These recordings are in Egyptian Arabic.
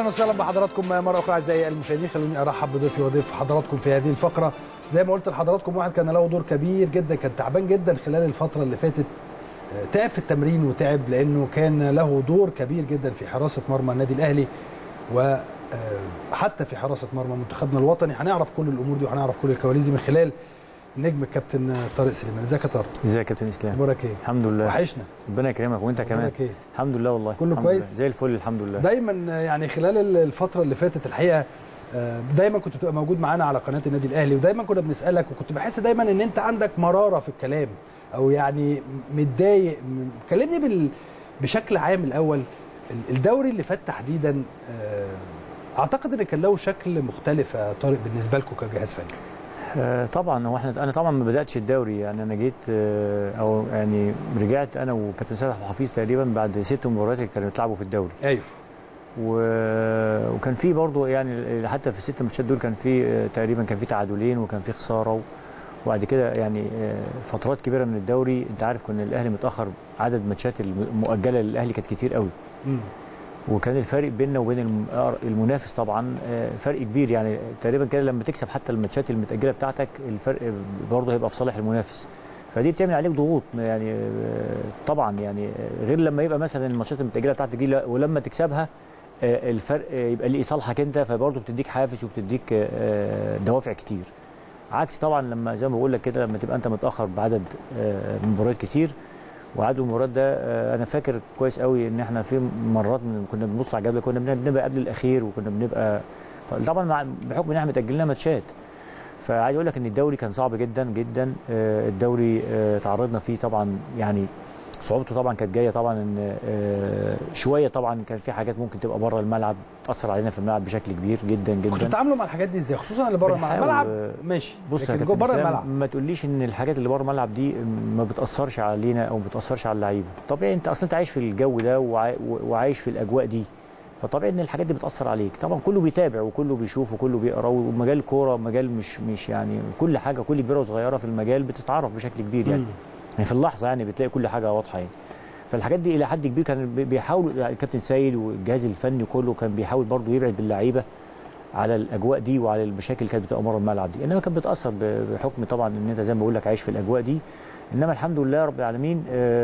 اهلا وسهلا بحضراتكم مره اخرى اعزائي المشاهدين خلوني ارحب بضيفي وضيف حضراتكم في هذه الفقره زي ما قلت لحضراتكم واحد كان له دور كبير جدا كان تعبان جدا خلال الفتره اللي فاتت تعب في التمرين وتعب لانه كان له دور كبير جدا في حراسه مرمى النادي الاهلي وحتى في حراسه مرمى منتخبنا الوطني هنعرف كل الامور دي وهنعرف كل الكواليس دي من خلال نجم الكابتن طارق سليمان ازيك يا طارق ازيك يا كابتن اسلام اخبارك ايه الحمد لله وحشنا ربنا يكرمك وانت كمان اخبارك ايه الحمد لله والله كله الحمد كويس؟ لله. زي الفل الحمد لله دايما يعني خلال الفتره اللي فاتت الحقيقه دايما كنت بتبقى موجود معانا على قناه النادي الاهلي ودايما كنا بنسالك وكنت بحس دايما ان انت عندك مراره في الكلام او يعني متضايق كلمني بال... بشكل عام الاول الدوري اللي فات تحديدا اعتقد ان كان له شكل مختلف يا طارق بالنسبه لكم كجهاز فني آه طبعا هو احنا انا طبعا ما بداتش الدوري يعني انا جيت آه او يعني رجعت انا وكابتن سيد حفيظ تقريبا بعد ست مباريات اللي كانوا يتلعبوا في الدوري ايوه و... وكان في برضه يعني حتى في الست ماتشات دول كان في آه تقريبا كان في تعادلين وكان في خساره و... وبعد كده يعني فترات كبيره من الدوري انت عارف كنا الاهلي متاخر عدد ماتشات المؤجله للاهلي كانت كتير قوي م. وكان الفرق بيننا وبين المنافس طبعا فرق كبير يعني تقريبا كده لما تكسب حتى الماتشات المتاجله بتاعتك الفرق برضه هيبقى في صالح المنافس فدي بتعمل عليك ضغوط يعني طبعا يعني غير لما يبقى مثلا الماتشات المتاجله بتاعتك دي ولما تكسبها الفرق يبقى ليه صالحك انت فبرضه بتديك حافز وبتديك دوافع كتير عكس طبعا لما زي ما بقول لك كده لما تبقى انت متاخر بعدد مباريات كتير وعدد المباريات ده انا فاكر كويس قوي ان احنا في مرات من كنا بنبص على الجدول كنا بنبقى قبل الاخير وكنا بنبقى طبعا بحكم ان احنا متاجل لنا ماتشات فعايز اقول لك ان الدوري كان صعب جدا جدا الدوري تعرضنا فيه طبعا يعني صعوبته طبعا كانت جايه طبعا ان شويه طبعا كان في حاجات ممكن تبقى بره الملعب تاثر علينا في الملعب بشكل كبير جدا جدا كنتوا بتتعاملوا مع الحاجات دي ازاي خصوصا اللي بره الملعب الملعب ماشي بص لكن جوه بره الملعب ما تقوليش ان الحاجات اللي بره الملعب دي ما بتاثرش علينا او ما بتاثرش على اللعيبه طبيعي انت اصلا انت عايش في الجو ده وعايش في الاجواء دي فطبيعي ان الحاجات دي بتاثر عليك طبعا كله بيتابع وكله بيشوف وكله بيقرا ومجال الكوره مجال مش مش يعني كل حاجه كل كبيره وصغيره في المجال بتتعرف بشكل كبير يعني, يعني في اللحظه يعني بتلاقي كل حاجه واضحه يعني فالحاجات دي الى حد كبير كان بيحاول الكابتن سيد والجهاز الفني كله كان بيحاول برضه يبعد باللعيبه على الاجواء دي وعلى المشاكل اللي كانت بتبقى بره الملعب دي انما كانت بتاثر بحكم طبعا ان انت زي ما بقول لك عايش في الاجواء دي انما الحمد لله رب العالمين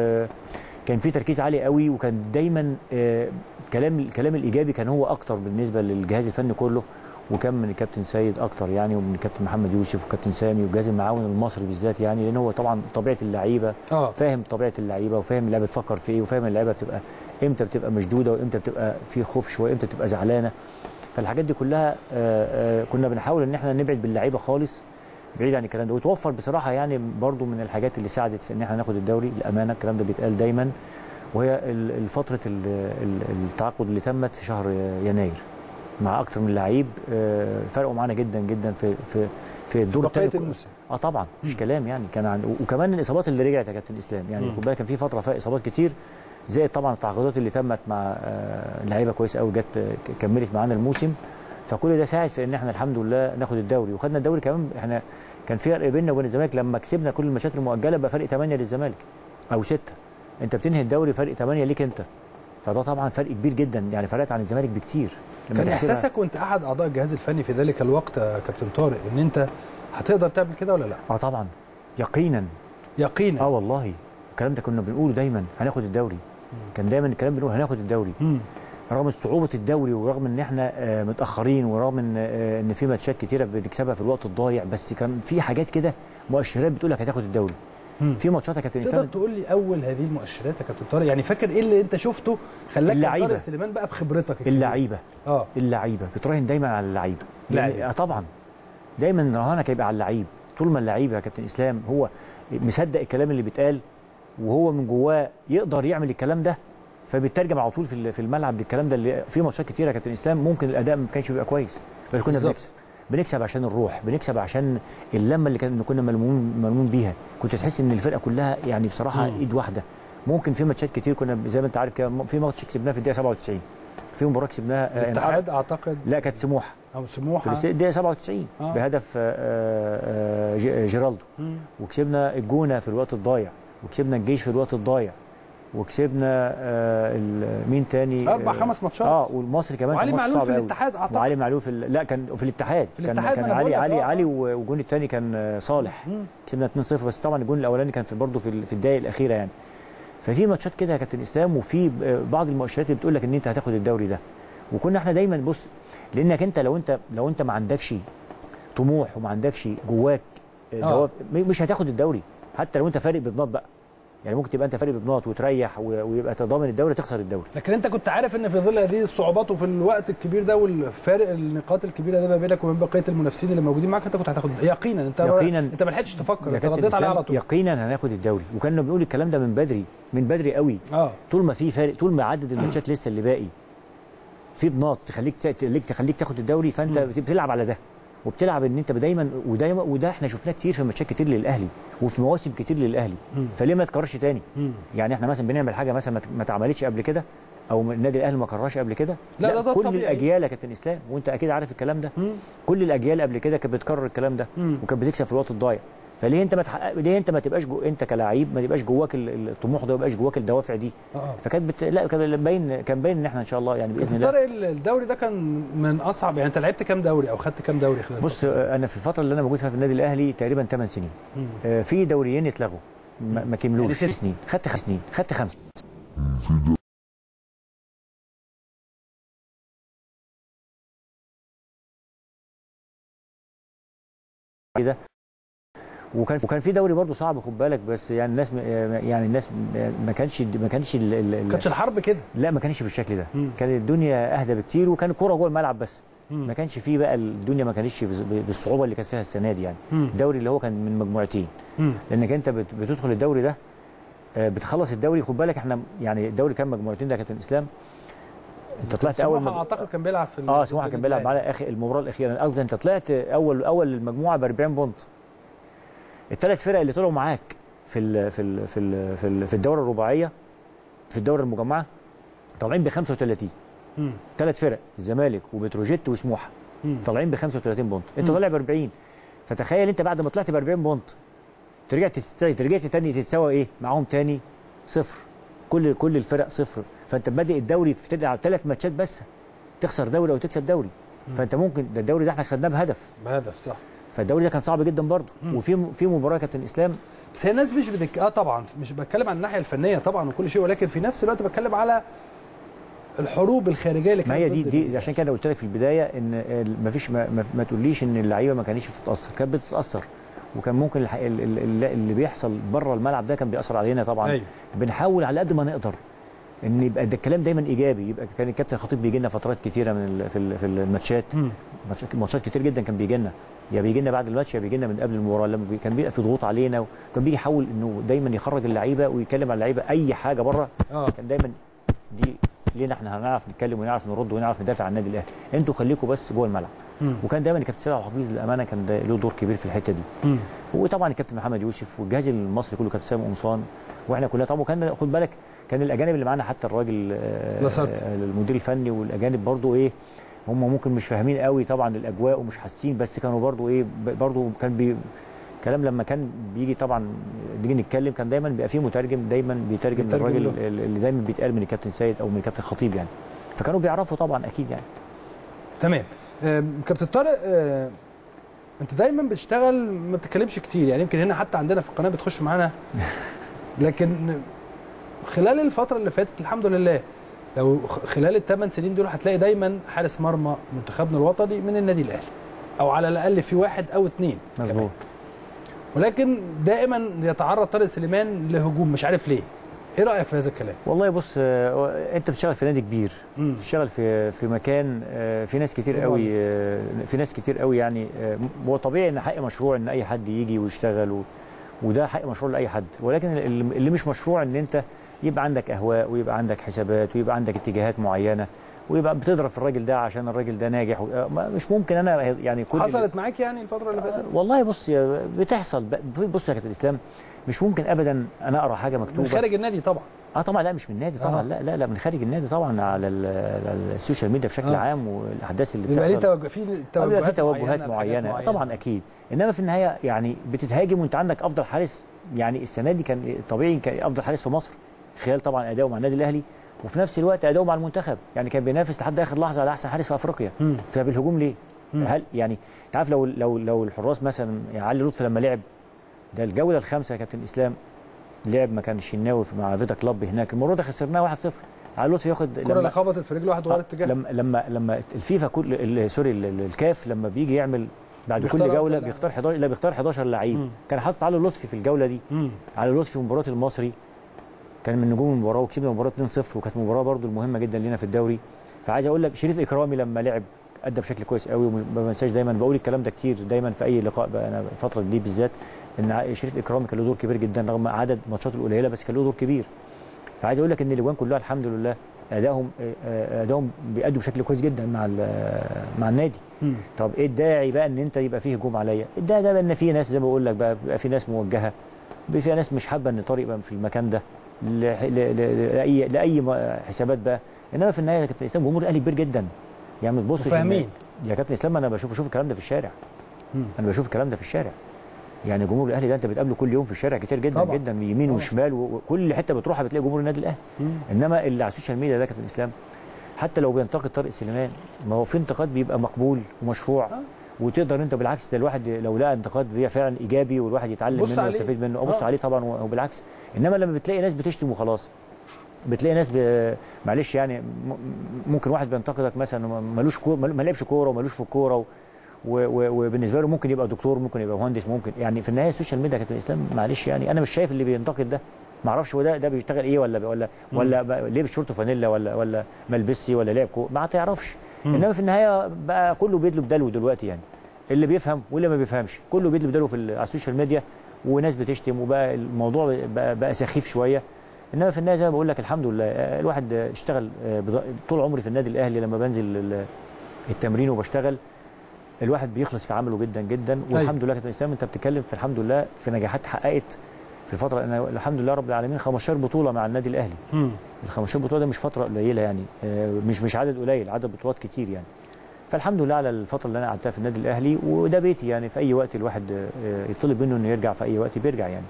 كان في تركيز عالي قوي وكان دايما كلام الكلام الايجابي كان هو اكتر بالنسبه للجهاز الفني كله وكان من الكابتن سيد اكتر يعني ومن الكابتن محمد يوسف وكابتن سامي والجهاز المعاون المصري بالذات يعني لان هو طبعا طبيعه اللعيبه آه. فاهم طبيعه اللعيبه وفاهم اللعيبه بتفكر في ايه وفاهم اللعيبه بتبقى امتى بتبقى مشدوده وامتى بتبقى في خوف شويه امتى بتبقى زعلانه فالحاجات دي كلها آآ آآ كنا بنحاول ان احنا نبعد باللعيبه خالص بعيد عن الكلام ده وتوفر بصراحه يعني برضو من الحاجات اللي ساعدت في ان احنا ناخد الدوري الامانه الكلام ده بيتقال دايما وهي فتره التعاقد اللي تمت في شهر يناير مع اكتر من لعيب فرقوا معانا جدا جدا في في في الدور الثاني الموسم اه طبعا مفيش كلام يعني كان عن وكمان الاصابات اللي رجعت يا كابتن اسلام يعني خد بالك كان في فتره فيها اصابات كتير زائد طبعا التعاقدات اللي تمت مع لعيبه كويسه قوي جت كملت معانا الموسم فكل ده ساعد في ان احنا الحمد لله ناخد الدوري وخدنا الدوري كمان احنا كان في فرق بيننا وبين الزمالك لما كسبنا كل الماتشات المؤجله بقى فرق 8 للزمالك او 6 انت بتنهي الدوري فرق 8 ليك انت فده طبعا فرق كبير جدا يعني فرقت عن الزمالك بكتير كان احساسك وانت احد اعضاء الجهاز الفني في ذلك الوقت يا كابتن طارق ان انت هتقدر تعمل كده ولا لا؟ اه طبعا يقينا يقينا اه والله الكلام ده كنا بنقوله دايما هناخد الدوري كان دايما الكلام بنقول هناخد الدوري مم. رغم صعوبه الدوري ورغم ان احنا آه متاخرين ورغم ان آه ان في ماتشات كتيره بنكسبها في الوقت الضايع بس كان في حاجات كده مؤشرات بتقول لك هتاخد الدوري مم. في ماتشات يا كابتن تقدر تقول لي اول هذه المؤشرات يا كابتن طارق يعني فاكر ايه اللي انت شفته خلاك اللعيبة. طارق سليمان بقى بخبرتك الكبيرة؟ اللعيبه اه اللعيبه بتراهن دايما على اللعيبه لعيبة. آه طبعا دايما رهانك هيبقى على اللعيب طول ما اللعيب يا كابتن اسلام هو مصدق الكلام اللي بيتقال وهو من جواه يقدر يعمل الكلام ده فبيترجم على طول في في الملعب للكلام ده اللي في ماتشات كتيره يا كابتن اسلام ممكن الاداء ما كانش بيبقى كويس بس كنا بالظبط. بنكسب بنكسب عشان الروح بنكسب عشان اللمه اللي كان كنا ملمومين ملموم بيها كنت تحس ان الفرقه كلها يعني بصراحه مم. ايد واحده ممكن في ماتشات كتير كنا زي ما انت عارف كده في ماتش كسبناه في الدقيقه 97 في مباراه كسبناها آه، الاتحاد اعتقد لا كانت سموحه او في سموحه الدقيقه 97 آه. بهدف آه، آه، ج- جيرالدو مم. وكسبنا الجونه في الوقت الضايع وكسبنا الجيش في الوقت الضايع وكسبنا آه ال- مين تاني اربع آه، خمس ماتشات اه والمصري كمان وعلي كان ماتش معلول صعب في قوي. الاتحاد اعتقد وعلي معلول في ال- لا كان في الاتحاد في كان الاتحاد، كان ما أنا علي بقول لك، علي آه. علي و- والجون الثاني كان آه، صالح مم. كسبنا 2-0 بس طبعا الجون الاولاني كان في برضه في ال- في الدقائق الاخيره يعني ففي ماتشات كده يا كابتن اسلام وفي ب- بعض المؤشرات اللي بتقول لك ان انت هتاخد الدوري ده وكنا احنا دايما بص لانك انت لو انت لو انت ما عندكش طموح وما عندكش جواك آه، آه. دوافع م- مش هتاخد الدوري حتى لو انت فارق ببناط بقى يعني ممكن تبقى انت فارق ببناط وتريح و- ويبقى تضامن الدوري تخسر الدوري لكن انت كنت عارف ان في ظل هذه الصعوبات وفي الوقت الكبير ده والفارق النقاط الكبيره ده ما بينك وبين بقيه المنافسين اللي موجودين معاك انت كنت هتاخد يقينا انت يقيناً. انت ما لحقتش تفكر يا انت كابتن رديت عليه إسلام، على طول يقينا هناخد الدوري وكنا بنقول الكلام ده من بدري من بدري قوي اه طول ما في فارق طول ما عدد الماتشات لسه اللي باقي في بناط تخليك تخليك تخليك تاخد الدوري فانت مم. بتلعب على ده وبتلعب ان انت دايما ودايما وده احنا شفناه كتير في ماتشات كتير للاهلي وفي مواسم كتير للاهلي مم. فليه ما تكررش تاني مم. يعني احنا مثلا بنعمل حاجه مثلا ما ت- ما اتعملتش قبل كده او النادي الاهلي ما كررش قبل كده لا، ده- ده كل طبيعي. الاجيال يا كابتن اسلام وانت اكيد عارف الكلام ده مم. كل الاجيال قبل كده كانت بتكرر الكلام ده مم. وكانت بتكسب في الوقت الضايع فليه انت ما تحقق ليه انت ما تبقاش جو... انت كلاعب ما تبقاش جواك ال- الطموح ده ما يبقاش جواك الدوافع دي اه فكانت بت... لا كان باين كان باين ان احنا ان شاء الله يعني باذن كابتن الله طارق الدوري ده كان من اصعب يعني انت لعبت كام دوري او خدت كام دوري خلال بص الفترة آه، انا في الفتره اللي انا موجود فيها في النادي الاهلي تقريبا 8 سنين دي؟ مم. آه، في دوريين اتلغوا ما, ما كملوش يعني ست ست. سنين خدت خمس سنين خدت خمسه كده وكان وكان في دوري برضه صعب خد بالك بس يعني الناس م- يعني الناس ما كانش ما كانش ال- ال- ال- ما كانتش الحرب كده لا ما كانش بالشكل ده مم. كانت الدنيا اهدى بكتير وكان الكوره جوه الملعب بس مم. ما كانش فيه بقى الدنيا ما كانتش بز- بالصعوبه اللي كانت فيها السنه دي يعني مم. الدوري اللي هو كان من مجموعتين مم. لانك انت بت- بتدخل الدوري ده آه، بتخلص الدوري خد بالك احنا يعني الدوري كان مجموعتين ده يا كابتن اسلام انت طلعت اول سموحة مج... اعتقد كان بيلعب في ال- اه في سموحه كان النادي بيلعب الأهلي. معانا اخر المباراه الاخيره أنا قصدي انت طلعت اول اول المجموعه ب 40 بونت الثلاث فرق اللي طلعوا معاك في ال في ال في ال في, ال في الدوره الرباعيه في الدوره المجمعه طالعين ب 35 مم. ثلاث فرق الزمالك وبتروجيت وسموحه مم. طالعين ب 35 بونت انت مم. طالع ب 40 فتخيل انت بعد ما طلعت ب 40 بونت رجعت رجعت تاني تتساوى ايه معاهم تاني صفر كل كل الفرق صفر فانت بادئ الدوري في تلعب ثلاث ماتشات بس تخسر دوري او تكسب دوري مم. فانت ممكن ده الدوري ده احنا خدناه بهدف بهدف صح فالدوري ده كان صعب جدا برضه مم. وفي في مباراه يا كابتن اسلام بس هي الناس مش بتك... اه طبعا مش بتكلم عن الناحيه الفنيه طبعا وكل شيء ولكن في نفس الوقت بتكلم على الحروب الخارجيه اللي ما كانت هي دي ضد دي ال- عشان كده قلت لك في البدايه ان ما فيش ما, ما, ما تقوليش ان اللعيبه ما كانتش بتتاثر كانت بتتاثر وكان ممكن الح- ال- ال- ال- اللي بيحصل بره الملعب ده كان بيأثر علينا طبعا أيوة. بنحاول على قد ما نقدر ان يبقى ده الكلام دايما ايجابي يبقى كان الكابتن الخطيب بيجي لنا فترات كتيره من ال- في ال- في الماتشات مم. ماتشات ماتشات كتير جدا كان بيجي لنا يا بيجي لنا بعد الماتش يا بيجي لنا من قبل المباراه لما بي- كان بيبقى في ضغوط علينا وكان بيجي يحاول انه دايما يخرج اللعيبه ويتكلم على اللعيبه اي حاجه بره اه كان دايما دي لينا احنا هنعرف نتكلم ونعرف نرد ونعرف ندافع عن النادي الاهلي انتوا خليكم بس جوه الملعب مم. وكان دايما الكابتن سيد عبد الحفيظ للامانه كان ده له دور كبير في الحته دي مم. وطبعا الكابتن محمد يوسف والجهاز المصري كله كابتن سامي قمصان واحنا كلنا طبعا وكان خد بالك كان الاجانب اللي معانا حتى الراجل آه، لاسارتي. آه، المدير الفني والاجانب برضو ايه هم ممكن مش فاهمين قوي طبعا الاجواء ومش حاسين بس كانوا برضو ايه ب- برضو كان بي كلام لما كان بيجي طبعا نيجي نتكلم كان دايما بيبقى فيه مترجم دايما بيترجم بيترجم للراجل له. اللي دايما بيتقال من الكابتن سيد او من الكابتن خطيب يعني فكانوا بيعرفوا طبعا اكيد يعني تمام آم، كابتن طارق آه، انت دايما بتشتغل ما بتتكلمش كتير يعني يمكن هنا حتى عندنا في القناه بتخش معانا لكن خلال الفتره اللي فاتت الحمد لله لو خ- خلال الثمان سنين دول هتلاقي دايما حارس مرمى منتخبنا الوطني من النادي الاهلي او على الاقل في واحد او اثنين مظبوط ولكن دائما يتعرض طارق سليمان لهجوم مش عارف ليه ايه رايك في هذا الكلام والله بص آه، انت بتشتغل في نادي كبير مم. بتشتغل في في مكان آه، في ناس كتير برافو قوي آه، في ناس كتير قوي يعني آه، هو طبيعي ان حق مشروع ان اي حد يجي ويشتغل و- وده حق مشروع لاي حد ولكن اللي اللي مش مشروع ان انت يبقى عندك اهواء ويبقى عندك حسابات ويبقى عندك اتجاهات معينه ويبقى بتضرب في الراجل ده عشان الراجل ده ناجح و- آه، ما- مش ممكن انا يعني كل حصلت معاك يعني الفتره اللي فاتت والله بص يا بتحصل ب- بص يا كابتن اسلام مش ممكن ابدا انا اقرا حاجه من مكتوبه خارج النادي طبعا اه طبعا لا مش من النادي طبعا آه. لا لا لا من خارج النادي طبعا على ال- على السوشيال ميديا بشكل آه. عام والاحداث اللي بيبقى ليه بتحصل توجه في آه، بيبقى توجهات في توجهات لحاجات معينه طبعا اكيد انما في النهايه يعني بتتهاجم وانت عندك افضل حارس يعني السنه دي كان طبيعي كان افضل حارس في مصر خلال طبعا اداؤه مع النادي الاهلي وفي نفس الوقت اداؤه مع المنتخب يعني كان بينافس لحد اخر لحظه على احسن حارس في افريقيا مم. فبالهجوم ليه؟ مم. هل يعني انت عارف لو لو لو الحراس مثلا يعني علي لطفي لما لعب ده الجوله الخامسه يا كابتن اسلام لعب مكان الشناوي في- مع فيتا كلوب هناك المره دي خسرناه 1-0 علي لطفي ياخد الكره اللي خبطت في رجل واحد وغير اتجاه لما لما لما الفيفا كل ال- سوري ال- ال- الكاف لما بيجي يعمل بعد بيختار كل أفضل جوله لاعب. بيختار 11 لا بيختار 11 لعيب مم. كان حاطط علي لطفي في الجوله دي مم. علي لطفي في مباراه المصري كان من نجوم المباراه وكسبنا المباراه 2-0 وكانت مباراه برضو المهمه جدا لينا في الدوري فعايز اقول لك شريف اكرامي لما لعب ادى بشكل كويس قوي وما بنساش دايما بقول الكلام ده كتير دايما في اي لقاء بقى انا الفتره دي بالذات ان ع- شريف اكرامي كان له دور كبير جدا رغم عدد ماتشاته القليله بس كان له دور كبير فعايز اقول لك ان الاجوان كلها الحمد لله ادائهم آه، ادائهم بيأدوا بشكل كويس جدا مع ال- مع النادي مم. طب ايه الداعي بقى ان انت يبقى فيه هجوم عليا الداعي ده بقى ان في ناس زي ما بقول لك بقى بيبقى في ناس موجهه بيبقى في ناس مش حابه ان طارق يبقى في المكان ده ل- ل- ل- لاي لاي م- حسابات بقى انما في النهايه يا كابتن اسلام جمهور الاهلي كبير جدا يعني ما تبصش إن- وفاهمين. يا كابتن اسلام انا بشوف بشوف الكلام ده في الشارع مم. انا بشوف الكلام ده في الشارع يعني جمهور الاهلي ده انت بتقابله كل يوم في الشارع كتير جدا طبعا. جدا يمين طبعا. وشمال و- وكل حته بتروحها بتلاقي جمهور النادي الاهلي مم. انما اللي على السوشيال ميديا ده كابتن اسلام حتى لو بينتقد طارق سليمان ما هو في انتقاد بيبقى مقبول ومشروع آه. وتقدر انت بالعكس ده الواحد لو لقى انتقاد بيبقى فعلا ايجابي والواحد يتعلم بص منه عليه. ويستفيد منه ابص آه. عليه طبعا وبالعكس انما لما بتلاقي ناس بتشتم وخلاص بتلاقي ناس ب... معلش يعني م- ممكن واحد بينتقدك مثلا وما- ملوش كو... ما لعبش كوره وملوش في الكوره و... و... و... وبالنسبه له ممكن يبقى دكتور ممكن يبقى مهندس ممكن يعني في النهايه السوشيال ميديا كابتن اسلام معلش يعني انا مش شايف اللي بينتقد ده ما اعرفش هو ده ده بيشتغل ايه ولا ولا ولا بقى ليه شورت وفانيلا ولا ولا ملبسي ولا لعب كوره ما تعرفش مم. انما في النهايه بقى كله بيدلب دلو دلوقتي يعني اللي بيفهم واللي ما بيفهمش كله بيدلب دلو في ال- على السوشيال ميديا وناس بتشتم وبقى الموضوع بقى, بقى سخيف شويه انما في النهايه زي ما بقول لك الحمد لله آه، الواحد آه، اشتغل آه، بض- طول عمري في النادي الاهلي لما بنزل ال- التمرين وبشتغل الواحد بيخلص في عمله جدا جدا والحمد لله كابتن اسلام انت بتتكلم في الحمد لله في نجاحات حققت في الفتره انا الحمد لله رب العالمين 15 بطوله مع النادي الاهلي مم. ال 15 بطوله ده مش فتره قليله يعني آه، مش مش عدد قليل عدد بطولات كتير يعني فالحمد لله على الفتره اللي انا قعدتها في النادي الاهلي وده بيتي يعني في اي وقت الواحد آه، يطلب منه انه يرجع في اي وقت بيرجع يعني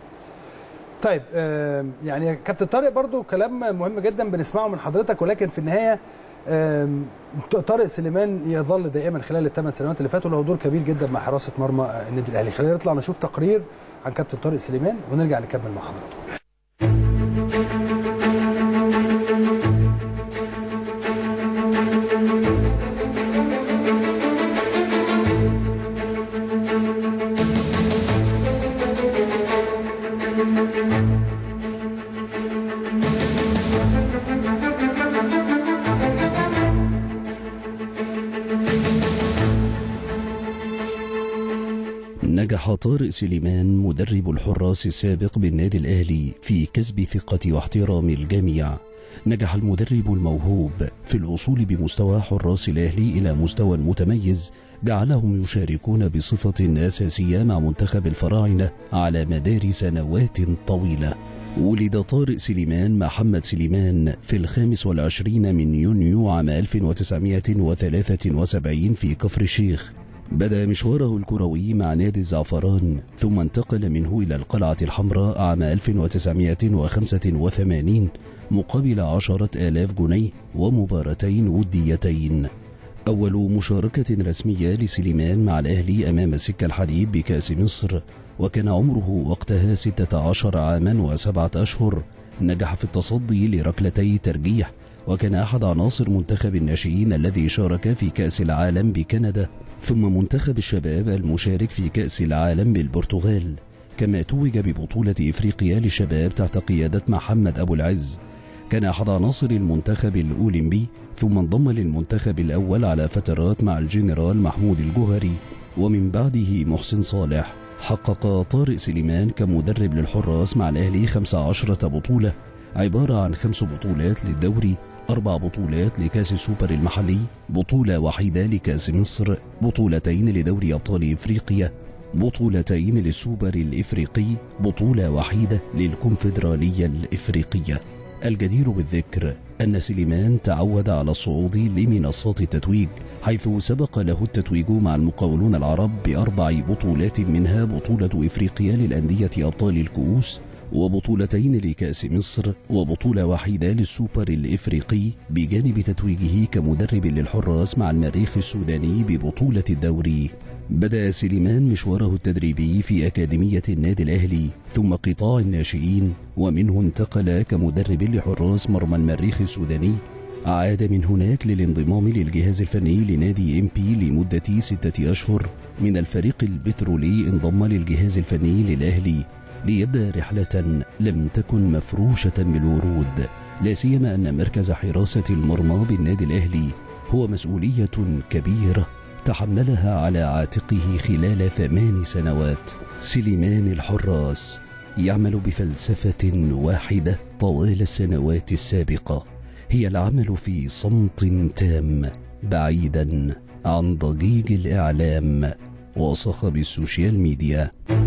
طيب آم، يعني يا كابتن طارق برضو كلام مهم جدا بنسمعه من حضرتك ولكن في النهايه آم، طارق سليمان يظل دائما خلال الثمان سنوات اللي فاتوا له دور كبير جدا مع حراسه مرمى النادي الاهلي خلينا نطلع نشوف تقرير عن كابتن طارق سليمان ونرجع نكمل مع حضراتكم نجح طارق سليمان مدرب الحراس السابق بالنادي الأهلي في كسب ثقة واحترام الجميع نجح المدرب الموهوب في الوصول بمستوى حراس الأهلي إلى مستوى متميز جعلهم يشاركون بصفة أساسية مع منتخب الفراعنة على مدار سنوات طويلة ولد طارق سليمان محمد سليمان في الخامس والعشرين من يونيو عام 1973 في كفر الشيخ بدأ مشواره الكروي مع نادي الزعفران ثم انتقل منه إلى القلعة الحمراء عام 1985 مقابل عشرة آلاف جنيه ومباراتين وديتين أول مشاركة رسمية لسليمان مع الأهلي أمام سكة الحديد بكأس مصر وكان عمره وقتها 16 عاما وسبعة أشهر نجح في التصدي لركلتي ترجيح وكان أحد عناصر منتخب الناشئين الذي شارك في كأس العالم بكندا ثم منتخب الشباب المشارك في كأس العالم بالبرتغال كما توج ببطولة إفريقيا للشباب تحت قيادة محمد أبو العز كان أحد عناصر المنتخب الأولمبي ثم انضم للمنتخب الأول على فترات مع الجنرال محمود الجوهري ومن بعده محسن صالح حقق طارق سليمان كمدرب للحراس مع الأهلي 15 بطولة عبارة عن خمس بطولات للدوري أربع بطولات لكأس السوبر المحلي بطولة وحيدة لكأس مصر بطولتين لدوري أبطال إفريقيا بطولتين للسوبر الإفريقي بطولة وحيدة للكونفدرالية الإفريقية الجدير بالذكر أن سليمان تعود على الصعود لمنصات التتويج حيث سبق له التتويج مع المقاولون العرب بأربع بطولات منها بطولة إفريقيا للأندية أبطال الكؤوس وبطولتين لكأس مصر وبطولة وحيدة للسوبر الإفريقي بجانب تتويجه كمدرب للحراس مع المريخ السوداني ببطولة الدوري بدأ سليمان مشواره التدريبي في أكاديمية النادي الأهلي ثم قطاع الناشئين ومنه انتقل كمدرب لحراس مرمى المريخ السوداني عاد من هناك للانضمام للجهاز الفني لنادي ام بي لمدة ستة أشهر من الفريق البترولي انضم للجهاز الفني للأهلي ليبدأ رحلة لم تكن مفروشة بالورود لا سيما أن مركز حراسة المرمى بالنادي الأهلي هو مسؤولية كبيرة تحملها على عاتقه خلال ثمان سنوات سليمان الحراس يعمل بفلسفة واحدة طوال السنوات السابقة هي العمل في صمت تام بعيدا عن ضجيج الإعلام وصخب السوشيال ميديا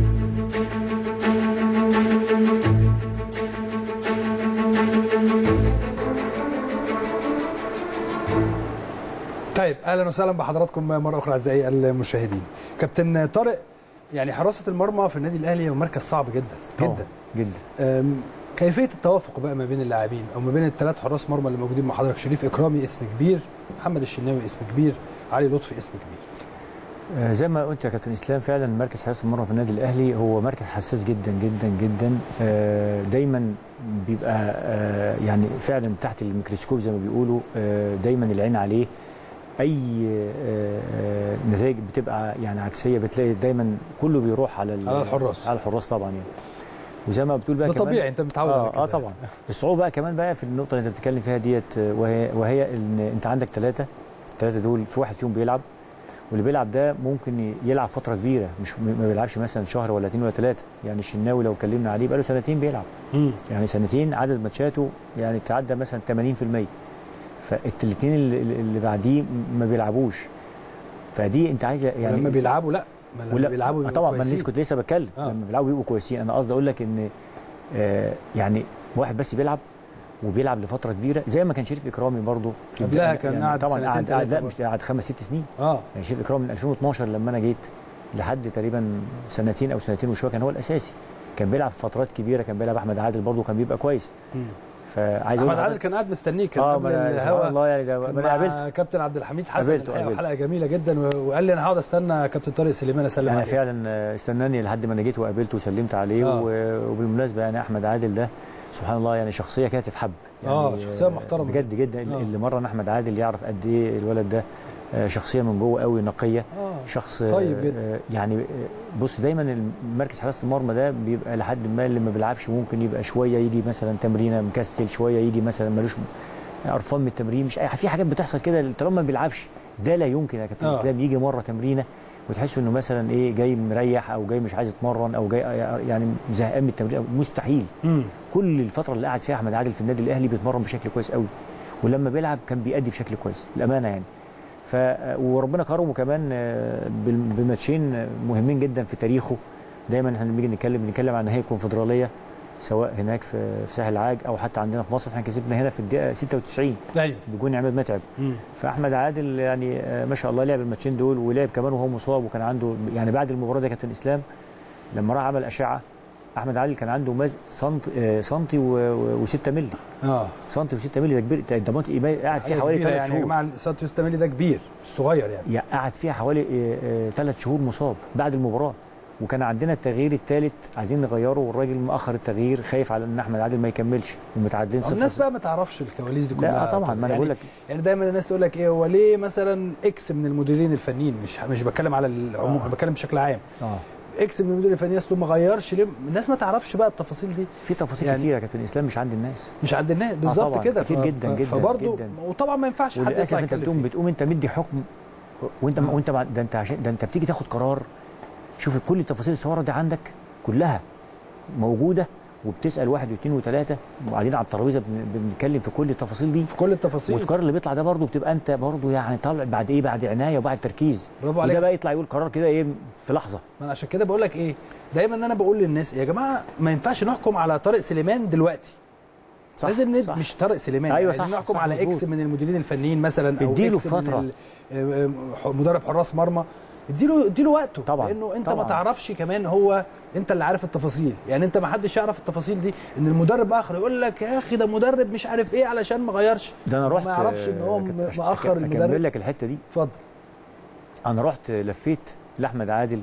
طيب اهلا وسهلا بحضراتكم مره اخرى اعزائي المشاهدين كابتن طارق يعني حراسه المرمى في النادي الاهلي هو مركز صعب جدا طبعاً، جدا جدا أم، كيفيه التوافق بقى ما بين اللاعبين او ما بين الثلاث حراس مرمى اللي موجودين مع حضرتك شريف اكرامي اسم كبير محمد الشناوي اسم كبير علي لطفي اسم كبير آه، زي ما قلت يا كابتن اسلام فعلا مركز حراسه المرمى في النادي الاهلي هو مركز حساس جدا جدا جدا آه، دايما بيبقى آه، يعني فعلا تحت الميكروسكوب زي ما بيقولوا آه، دايما العين عليه اي آه، آه، نتائج بتبقى يعني عكسيه بتلاقي دايما كله بيروح على ال- على الحراس. على الحراس طبعا يعني وزي ما بتقول بقى ده كمان طبيعي انت متعود على اه, كده آه طبعا الصعوبه بقى كمان بقى في النقطه اللي انت بتتكلم فيها ديت آه، وهي وهي ان انت عندك ثلاثه الثلاثه دول في واحد فيهم بيلعب واللي بيلعب ده ممكن يلعب فتره كبيره مش ما بيلعبش مثلا شهر ولا اثنين ولا ثلاثه يعني الشناوي لو اتكلمنا عليه بقى له سنتين بيلعب مم. يعني سنتين عدد ماتشاته يعني تعدى مثلا 80% فالاثنين اللي, اللي بعديه ما بيلعبوش فدي انت عايزه يعني يعني لما بيلعبوا لا ما لما ولا بيلعبوا آه بيبقوا طبعا ما كويسين. الناس كنت لسه بتكلم آه. لما بيلعبوا بيبقوا كويسين انا قصدي اقول لك ان آه يعني واحد بس بيلعب وبيلعب لفتره كبيره زي ما كان شريف اكرامي برضه في قبلها البداية. كان يعني قعد طبعا سنتين قعد قعد لا تلاتة مش قعد خمس ست سنين اه يعني شريف اكرامي من 2012 لما انا جيت لحد تقريبا سنتين او سنتين وشويه كان هو الاساسي كان بيلعب في فترات كبيره كان بيلعب احمد عادل برضه كان بيبقى كويس مم. فعايز احمد اقول عادل كان قاعد مستنيك كان اه قبل ما أنا- سبحان الهوا الله يعني ده كان ما انا قابلته مع كابتن عبد الحميد حسن قابلته- الحقيقة قابلته. حلقه جميله جدا و- وقال لي انا هقعد استنى كابتن طارق سليمان اسلم انا عليه فعلا آه، استناني لحد ما انا جيت وقابلته وسلمت عليه آه. و- وبالمناسبه يعني احمد عادل ده سبحان الله يعني شخصيه كانت تتحب يعني آه، شخصية محترمة بجد جدا آه. اللي مرن احمد عادل يعرف قد ايه الولد ده آه، شخصيه من جوه قوي نقيه اه شخص طيب آه، جدا. آه، يعني آه، بص دايما المركز حراسه المرمى ده بيبقى لحد ما اللي ما بيلعبش ممكن يبقى شويه يجي مثلا تمرينه مكسل شويه يجي مثلا ملوش قرفان من التمرين مش اي في حاجات بتحصل كده طالما ما بيلعبش ده لا يمكن يا كابتن آه. اسلام يجي مره تمرينه وتحس انه مثلا ايه جاي مريح او جاي مش عايز يتمرن او جاي يعني زهقان من التمرين مستحيل مم. كل الفتره اللي قعد فيها احمد عادل في النادي الاهلي بيتمرن بشكل كويس قوي ولما بيلعب كان بيأدي بشكل كويس الامانه يعني ف وربنا كرمه كمان آه، بال- بماتشين مهمين جدا في تاريخه دايما احنا لما بنيجي نتكلم بنتكلم عن نهائي الكونفدراليه سواء هناك في في ساحل العاج او حتى عندنا في مصر احنا كسبنا هنا في الدقيقه 96 ايوه بجون عماد متعب مم. فاحمد عادل يعني آه، ما شاء الله لعب الماتشين دول ولعب كمان وهو مصاب وكان عنده يعني بعد المباراه دي يا كابتن اسلام لما راح عمل اشعه احمد عادل كان عنده مز... سنت آه، سنتي و6 مللي اه سنتي و6 مللي ده كبير ده ده ماتش إيه، قاعد فيه حاجة حوالي كبيرة ثلاث يعني يا شهور جماعه سانتوس تاميلي ده كبير مش صغير يعني يعني قعد فيها حوالي ثلاث شهور مصاب بعد المباراه وكان عندنا التغيير الثالث عايزين نغيره والراجل مأخر التغيير خايف على ان احمد عادل ما يكملش ومتعادلين صفر الناس صفر. بقى ما تعرفش الكواليس دي كلها لا آه طبعا ما انا يعني بقول لك يعني دايما الناس تقول لك ايه هو ليه مثلا اكس من المديرين الفنيين مش مش بتكلم على العموم آه. بتكلم بشكل عام اه اكس من المديرين الفنيين اصله ما غيرش ليه الناس ما تعرفش بقى التفاصيل دي في تفاصيل يعني- كتير يا كابتن اسلام مش عند الناس مش عند الناس بالظبط طبعاً، كده كتير جداً جداً فبرضه جداً. وطبعا ما ينفعش حد وللاسف يطلع انت يتكلم بتقوم فيه. بتقوم انت مدي حكم وانت آه. وانت مع- ده انت عشان ده انت بتيجي تاخد قرار شوف كل التفاصيل الصغيره دي عندك كلها موجوده وبتسال واحد واثنين وثلاثه وقاعدين على الترابيزه بن- بنتكلم في كل التفاصيل دي في كل التفاصيل والقرار اللي بيطلع ده برضه بتبقى انت برضه يعني طالع بعد ايه بعد عنايه وبعد تركيز برافو وده عليك بقى يطلع يقول قرار كده ايه في لحظه ما انا عشان كده بقول لك ايه دايما انا بقول للناس يا جماعه ما ينفعش نحكم على طارق سليمان دلوقتي صح لازم ند... صح. مش طارق سليمان أيوة عايزين صح، نحكم صح، على مظبوط. اكس من المديرين الفنيين مثلا او اديله اكس من فترة. ال- آه، آه، مدرب حراس مرمى اديله اديله وقته طبعاً، لانه انت طبعاً. ما تعرفش كمان هو انت اللي عارف التفاصيل يعني انت ما حدش يعرف التفاصيل دي ان المدرب اخر يقول لك يا اخي ده مدرب مش عارف ايه علشان ما غيرش ده انا رحت ما يعرفش ان هو آه، م- أك- مأخر اكمل المدرب لك الحته دي اتفضل انا رحت لفيت لاحمد عادل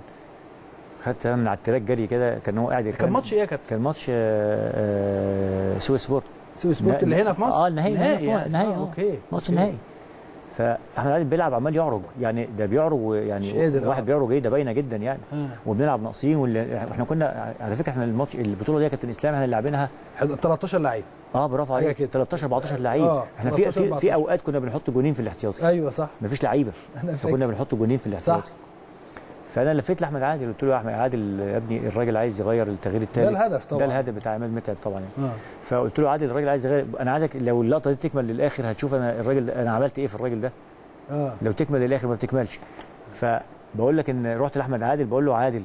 خدت من على التراك جري كده كان هو قاعد كان ماتش ايه يا كابتن كان ماتش آه، آه، سوي سبورت سوي سبورت نا- اللي هنا في مصر اه النهائي نهائي يعني النهائي آه، آه. اوكي ماتش أوكي. نهائي فاحمد عادل بيلعب عمال يعرج يعني ده بيعرج يعني مش قادر، واحد آه. بيعرج ايه ده باينه جدا يعني آه. وبنلعب ناقصين واللي احنا كنا على فكره احنا الماتش البطوله دي يا كابتن اسلام احنا اللي لاعبينها حد- 13 لعيب اه برافو حاجة عليك كده. 13 14 لعيب آه، احنا في 13 في, 14. في اوقات كنا بنحط جونين في الاحتياطي ايوه صح مفيش لعيبه انا فكنا فاكر بنحط جونين في الاحتياطي صح. فانا لفيت لاحمد عادل قلت له يا احمد عادل يا ابني الراجل عايز يغير التغيير الثالث الهدف طبعاً. ده الهدف بتاع عماد متعب طبعا يعني. اه فقلت له عادل الراجل عايز يغير انا عايزك لو اللقطه دي تكمل للاخر هتشوف انا الراجل ده انا عملت ايه في الراجل ده اه لو تكمل للاخر ما بتكملش فبقول لك ان رحت لاحمد عادل بقول له عادل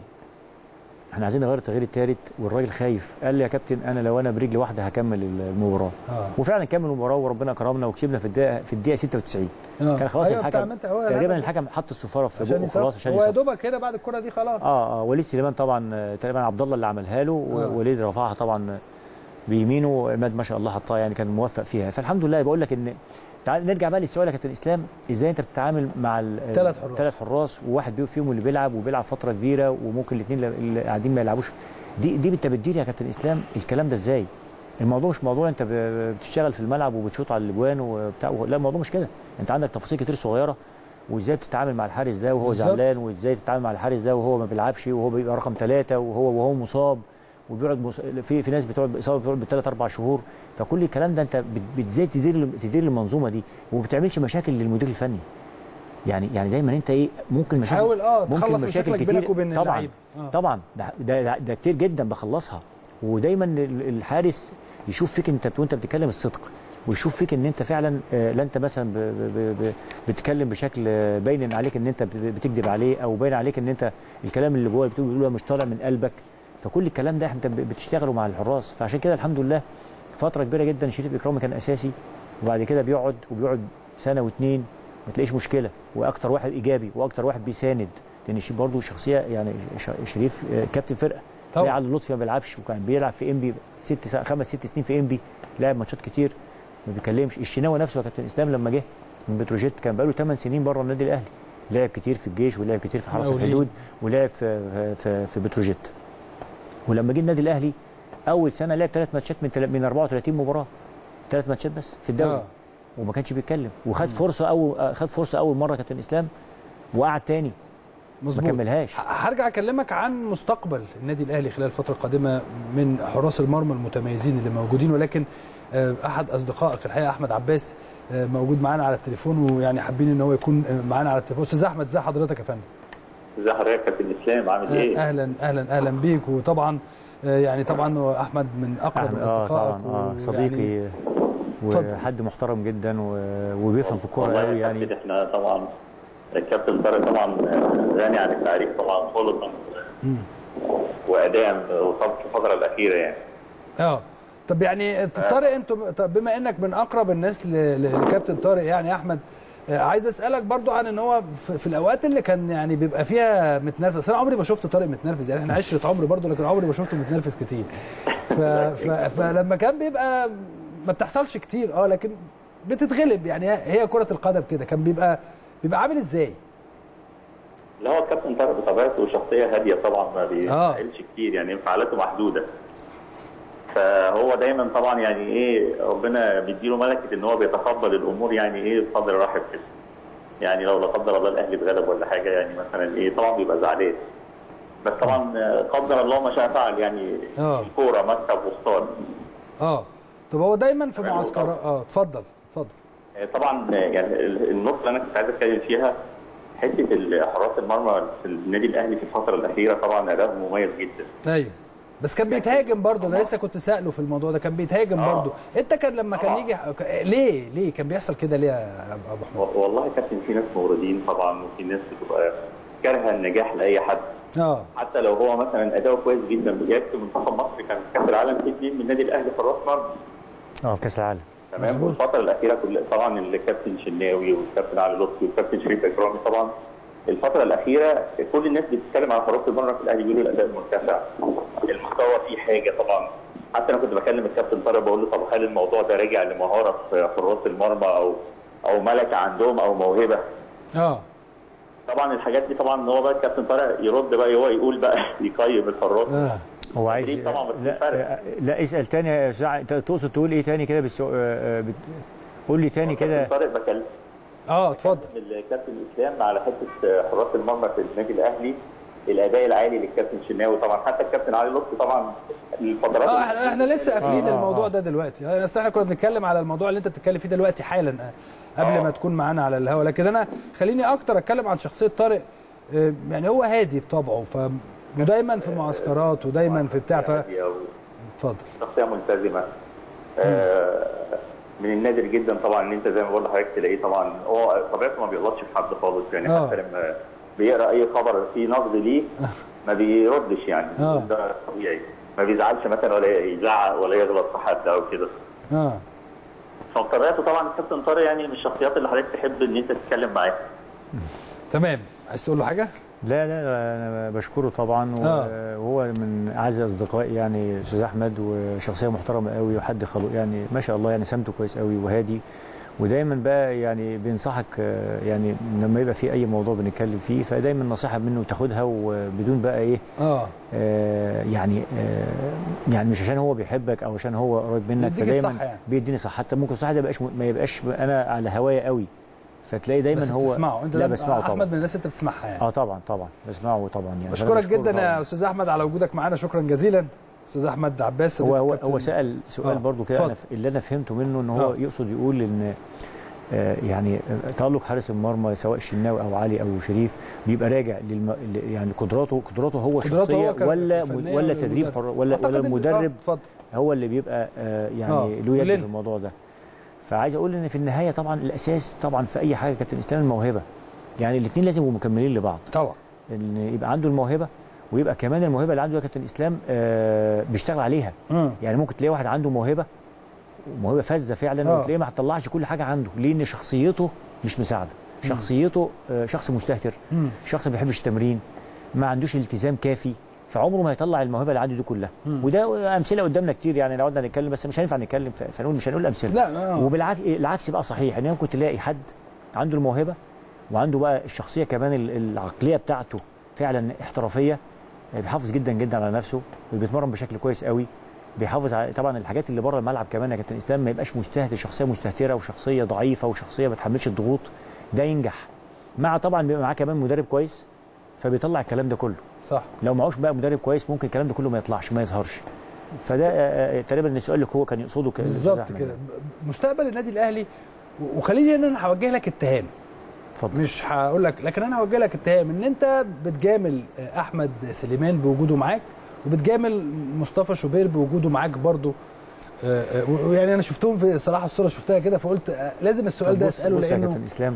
احنا عايزين نغير التغيير الثالث والراجل خايف قال لي يا كابتن انا لو انا برجلي واحده هكمل المباراه اه وفعلا كمل المباراه وربنا كرمنا وكسبنا في الدقيقه في الدقيقه 96 آه. كان خلاص أيوة بتاع الحكم منت- هو تقريبا الهدف. الحكم حط الصفاره في عشان بقه يصفر خلاص عشان هو يا يصفر دوبك كده بعد الكره دي خلاص اه اه وليد سليمان طبعا آه، تقريبا عبد الله اللي عملها له آه. ووليد رفعها طبعا بيمينه وعماد ما شاء الله حطها يعني كان موفق فيها فالحمد لله بقول لك ان تعال نرجع بقى للسؤال يا كابتن اسلام ازاي انت بتتعامل مع تلات حراس. ثلاث حراس وواحد بيهم فيهم اللي بيلعب وبيلعب فتره كبيره وممكن الاثنين اللي قاعدين ما يلعبوش دي دي انت بتدير يا كابتن اسلام الكلام ده ازاي؟ الموضوع مش موضوع انت ب- بتشتغل في الملعب وبتشوط على الاجوان وبتاع لا الموضوع مش كده انت عندك تفاصيل كتير صغيره وازاي بتتعامل مع الحارس ده وهو بالظبط. زعلان وازاي تتعامل مع الحارس ده وهو ما بيلعبش وهو بيبقى رقم ثلاثه وهو وهو مصاب وبيقعد مص... في في ناس بتقعد باصابه بتقعد بالثلاث اربع شهور فكل الكلام ده انت بت- بتزاي تدير تدير المنظومه دي وما بتعملش مشاكل للمدير الفني يعني يعني دايما انت ايه ممكن مشاكل تحاول اه ممكن تخلص مشاكل مشاكلك كتير بينك وبين طبعا اللعيبه آه. طبعا ده, ده, ده, ده كتير جدا بخلصها ودايما ال- الحارس يشوف فيك انت وانت بتتكلم الصدق ويشوف فيك ان انت فعلا آه، لا انت مثلا ب ب ب بتتكلم بشكل آه، باين عليك ان انت ب- بتكذب عليه او باين عليك ان انت الكلام اللي جوه بتقول بتقوله مش طالع من قلبك فكل الكلام ده انت ب- بتشتغله مع الحراس فعشان كده الحمد لله فتره كبيره جدا شريف اكرامي كان اساسي وبعد كده بيقعد وبيقعد سنه واثنين ما تلاقيش مشكله واكتر واحد ايجابي واكتر واحد بيساند لان شريف برضه شخصيه يعني ش- شريف آه، كابتن فرقه طبعاً. طبعا علي لطفي ما بيلعبش وكان بيلعب في انبي ست سا- خمس ست سنين في انبي لعب ماتشات كتير ما بيكلمش الشناوي نفسه يا كابتن اسلام لما جه من بتروجيت كان بقاله 8 سنين بره النادي الاهلي لعب كتير في الجيش ولعب كتير في حرس مقاولين. الحدود ولعب في في, في بتروجيت ولما جه النادي الاهلي اول سنه لعب ثلاث ماتشات من تل- من 34 مباراه ثلاث ماتشات بس في الدوري آه. وما كانش بيتكلم وخد فرصه اول خد فرصه اول مره كابتن اسلام وقعد تاني ما مظبوط كملهاش ه- هرجع اكلمك عن مستقبل النادي الاهلي خلال الفتره القادمه من حراس المرمى المتميزين اللي موجودين ولكن آه، احد اصدقائك الحقيقه احمد عباس آه، موجود معانا على التليفون ويعني حابين ان هو يكون آه، معانا على التليفون استاذ احمد ازي حضرتك يا فندم ازي حضرتك يا كابتن اسلام عامل آه، ايه؟ اهلا اهلا اهلا بيك وطبعا آه، يعني طبعا هو احمد من اقرب أحمد- اه اصدقائك طبعا اه ويعني- صديقي اتفضل. وحد محترم جدا و- وبيفهم في الكوره والله قوي يا يعني كابتن احنا طبعا الكابتن طارق طبعا غني عن التعريف طبعا خلقا واداء وصف في الفتره الاخيره يعني اه طب يعني طارق انتم طب بما انك من اقرب الناس ل- ل- لكابتن طارق يعني يا احمد آه، عايز اسالك برضو عن ان هو في, في الاوقات اللي كان يعني بيبقى فيها متنرفز أصل انا عمري ما شفت طارق متنرفز يعني احنا عشره عمر برضو لكن عمري ما شفته متنرفز كتير ف... ف... فلما كان بيبقى ما بتحصلش كتير اه لكن بتتغلب يعني هي كره القدم كده كان بيبقى بيبقى عامل ازاي اللي هو الكابتن طارق بطبيعته شخصيه هاديه طبعا ما بيسالش كتير يعني انفعالاته محدوده فهو دايما طبعا يعني ايه ربنا بيديله ملكه ان هو بيتقبل الامور يعني ايه بصدر رحب كده يعني لو لا قدر الله الاهلي اتغلب ولا حاجه يعني مثلا ايه طبعا بيبقى زعلان بس طبعا آه، قدر الله ما شاء فعل يعني آه. الكوره مكسب وخساره اه طب هو دايما في تمام، معسكرات اه اتفضل اتفضل طبعا يعني النقطه اللي انا كنت عايز اتكلم فيها حته حراس المرمى في النادي الاهلي في الفتره الاخيره طبعا اداء مميز جدا ايوه بس كان بيتهاجم برضه انا لسه كنت ساله في الموضوع ده كان بيتهاجم آه. برضه انت كان لما كان آه. يجي ليه ليه كان بيحصل كده ليه يا ابو حميد و- والله يا كابتن في ناس موردين طبعا وفي ناس بتبقى كارهه النجاح لاي حد اه حتى لو هو مثلا اداؤه كويس جدا يكفي منتخب مصر كان في كاس العالم في اثنين من النادي الاهلي حراس مرمى اه في كاس العالم تمام مظبوط. والفتره الاخيره كلها طبعا الكابتن شناوي والكابتن علي لطفي والكابتن شريف اكرامي طبعا الفتره الاخيره كل الناس بتتكلم على حراسه المرمى في الاهلي بيقولوا الاداء مرتفع المستوى فيه حاجه طبعا حتى انا كنت بكلم الكابتن طارق بقول له طب هل الموضوع ده راجع لمهاره في حراس المرمى او او ملكه عندهم او موهبه اه طبعا الحاجات دي طبعا هو بقى الكابتن طارق يرد بقى هو يقول بقى يقيم الحراس اه هو عايز التدريب طبعا بس لا, فرق. لا اسال تاني يا أستاذ ع- انت تقصد تقول ايه تاني كده بالسو... آه، آه، بت... قول لي تاني كده الكابتن طارق بكلم اه اتفضل الكابتن اسلام على حته حراس المرمى في النادي الاهلي الاداء العالي للكابتن شناوي طبعا حتى الكابتن علي لطفي طبعا الفترات اه احنا احنا لسه قافلين آه، آه، الموضوع آه. ده دلوقتي اه بس احنا كنا بنتكلم على الموضوع اللي انت بتتكلم فيه دلوقتي حالا آه، قبل آه. ما تكون معانا على الهواء لكن انا خليني اكتر اتكلم عن شخصيه طارق آه، يعني هو هادي بطبعه ف ودايما في المعسكرات ودايما في بتاع ف هادية و- اتفضل شخصيه ملتزمه آه من النادر جدا طبعا ان انت زي ما بقول لحضرتك تلاقيه طبعا هو طبيعته ما بيغلطش في حد خالص يعني آه. حتى لما بيقرا اي خبر فيه نقد ليه ما بيردش يعني آه. ده طبيعي ما بيزعلش مثلا ولا يزعق ولا يغلط في حد او كده اه فطبيعته طبعا الكابتن طارق يعني من الشخصيات اللي حضرتك تحب ان انت تتكلم معاه تمام عايز تقول له حاجه لا لا انا بشكره طبعا و- آه. وهو من اعز اصدقائي يعني استاذ احمد وشخصيه محترمه قوي وحد خلوق يعني ما شاء الله يعني سمته كويس قوي وهادي ودايما بقى يعني بينصحك آه، يعني لما يبقى في اي موضوع بنتكلم فيه فدايما نصيحه منه تاخدها وبدون بقى ايه اه آه، يعني آه، يعني مش عشان هو بيحبك او عشان هو قريب منك بيديك فدايما الصح يعني. بيديني صح حتى ممكن الصح ده يبقاش ما يبقاش انا على هوايا قوي فتلاقي دايما بس هو بتسمعه انت لا ده بسمعه طبعا احمد من الناس انت بتسمعها يعني اه طبعا طبعا بسمعه طبعا يعني بشكرك فأنا بشكره جدا طبعاً. يا استاذ احمد على وجودك معانا شكرا جزيلا استاذ احمد عباس هو هو كابتن- هو سال سؤال آه، برضو كده أنا اتفضل. ف- اللي انا فهمته منه ان هو آه. يقصد يقول ان آه، يعني آه، تألق حارس المرمى سواء الشناوي او علي او شريف بيبقى راجع للم... ل- يعني قدراته قدراته هو قدراته هو شخصيه ولا كفنية ولا ولا تدريب مدرب؟ حر ولا أعتقد ولا إن- المدرب آه، اتفضل هو اللي بيبقى آه، يعني آه، له يد كلنا. في الموضوع ده فعايز اقول ان في النهايه طبعا الاساس طبعا في اي حاجه كابتن اسلام الموهبه يعني الاثنين لازم يبقوا مكملين لبعض طبعا ان يبقى عنده الموهبه ويبقى كمان الموهبه اللي عنده يا كابتن اسلام آه، بيشتغل عليها مم. يعني ممكن تلاقي واحد عنده موهبه موهبه فذه فعلا آه. وتلاقيه ما هتطلعش كل حاجه عنده ليه ان شخصيته مش مساعده شخصيته آه، شخص مستهتر مم. شخص ما بيحبش التمرين ما عندوش التزام كافي فعمره ما هيطلع الموهبه اللي عنده دي كلها وده امثله قدامنا كتير يعني لو قعدنا نتكلم بس مش هينفع نتكلم ف- فنقول مش هنقول امثله لا آه. وبالعكس العكس بقى صحيح ان ممكن تلاقي حد عنده الموهبه وعنده بقى الشخصيه كمان ال- العقليه بتاعته فعلا احترافيه بيحافظ جدا جدا على نفسه وبيتمرن بشكل كويس قوي بيحافظ على طبعا الحاجات اللي بره الملعب كمان يا كابتن اسلام ما يبقاش مستهتر شخصيه مستهتره وشخصيه ضعيفه وشخصيه ما تحملش الضغوط ده ينجح مع طبعا بيبقى معاه كمان مدرب كويس فبيطلع الكلام ده كله صح لو معهوش بقى مدرب كويس ممكن الكلام ده كله ما يطلعش ما يظهرش فده آه، آه، تقريبا السؤال اللي هو كان يقصده كده الأستاذ بالظبط أحمد. كده مستقبل النادي الاهلي و- وخليني ان انا هوجه لك اتهام اتفضل مش هقول لك لكن انا هوجه لك اتهام ان انت بتجامل آه، احمد سليمان بوجوده معاك وبتجامل مصطفى شوبير بوجوده معاك برضو آه، آه، ويعني انا شفتهم في صراحه الصوره شفتها كده فقلت آه، لازم السؤال طب ده بص- اساله بص يا لانه كابتن اسلام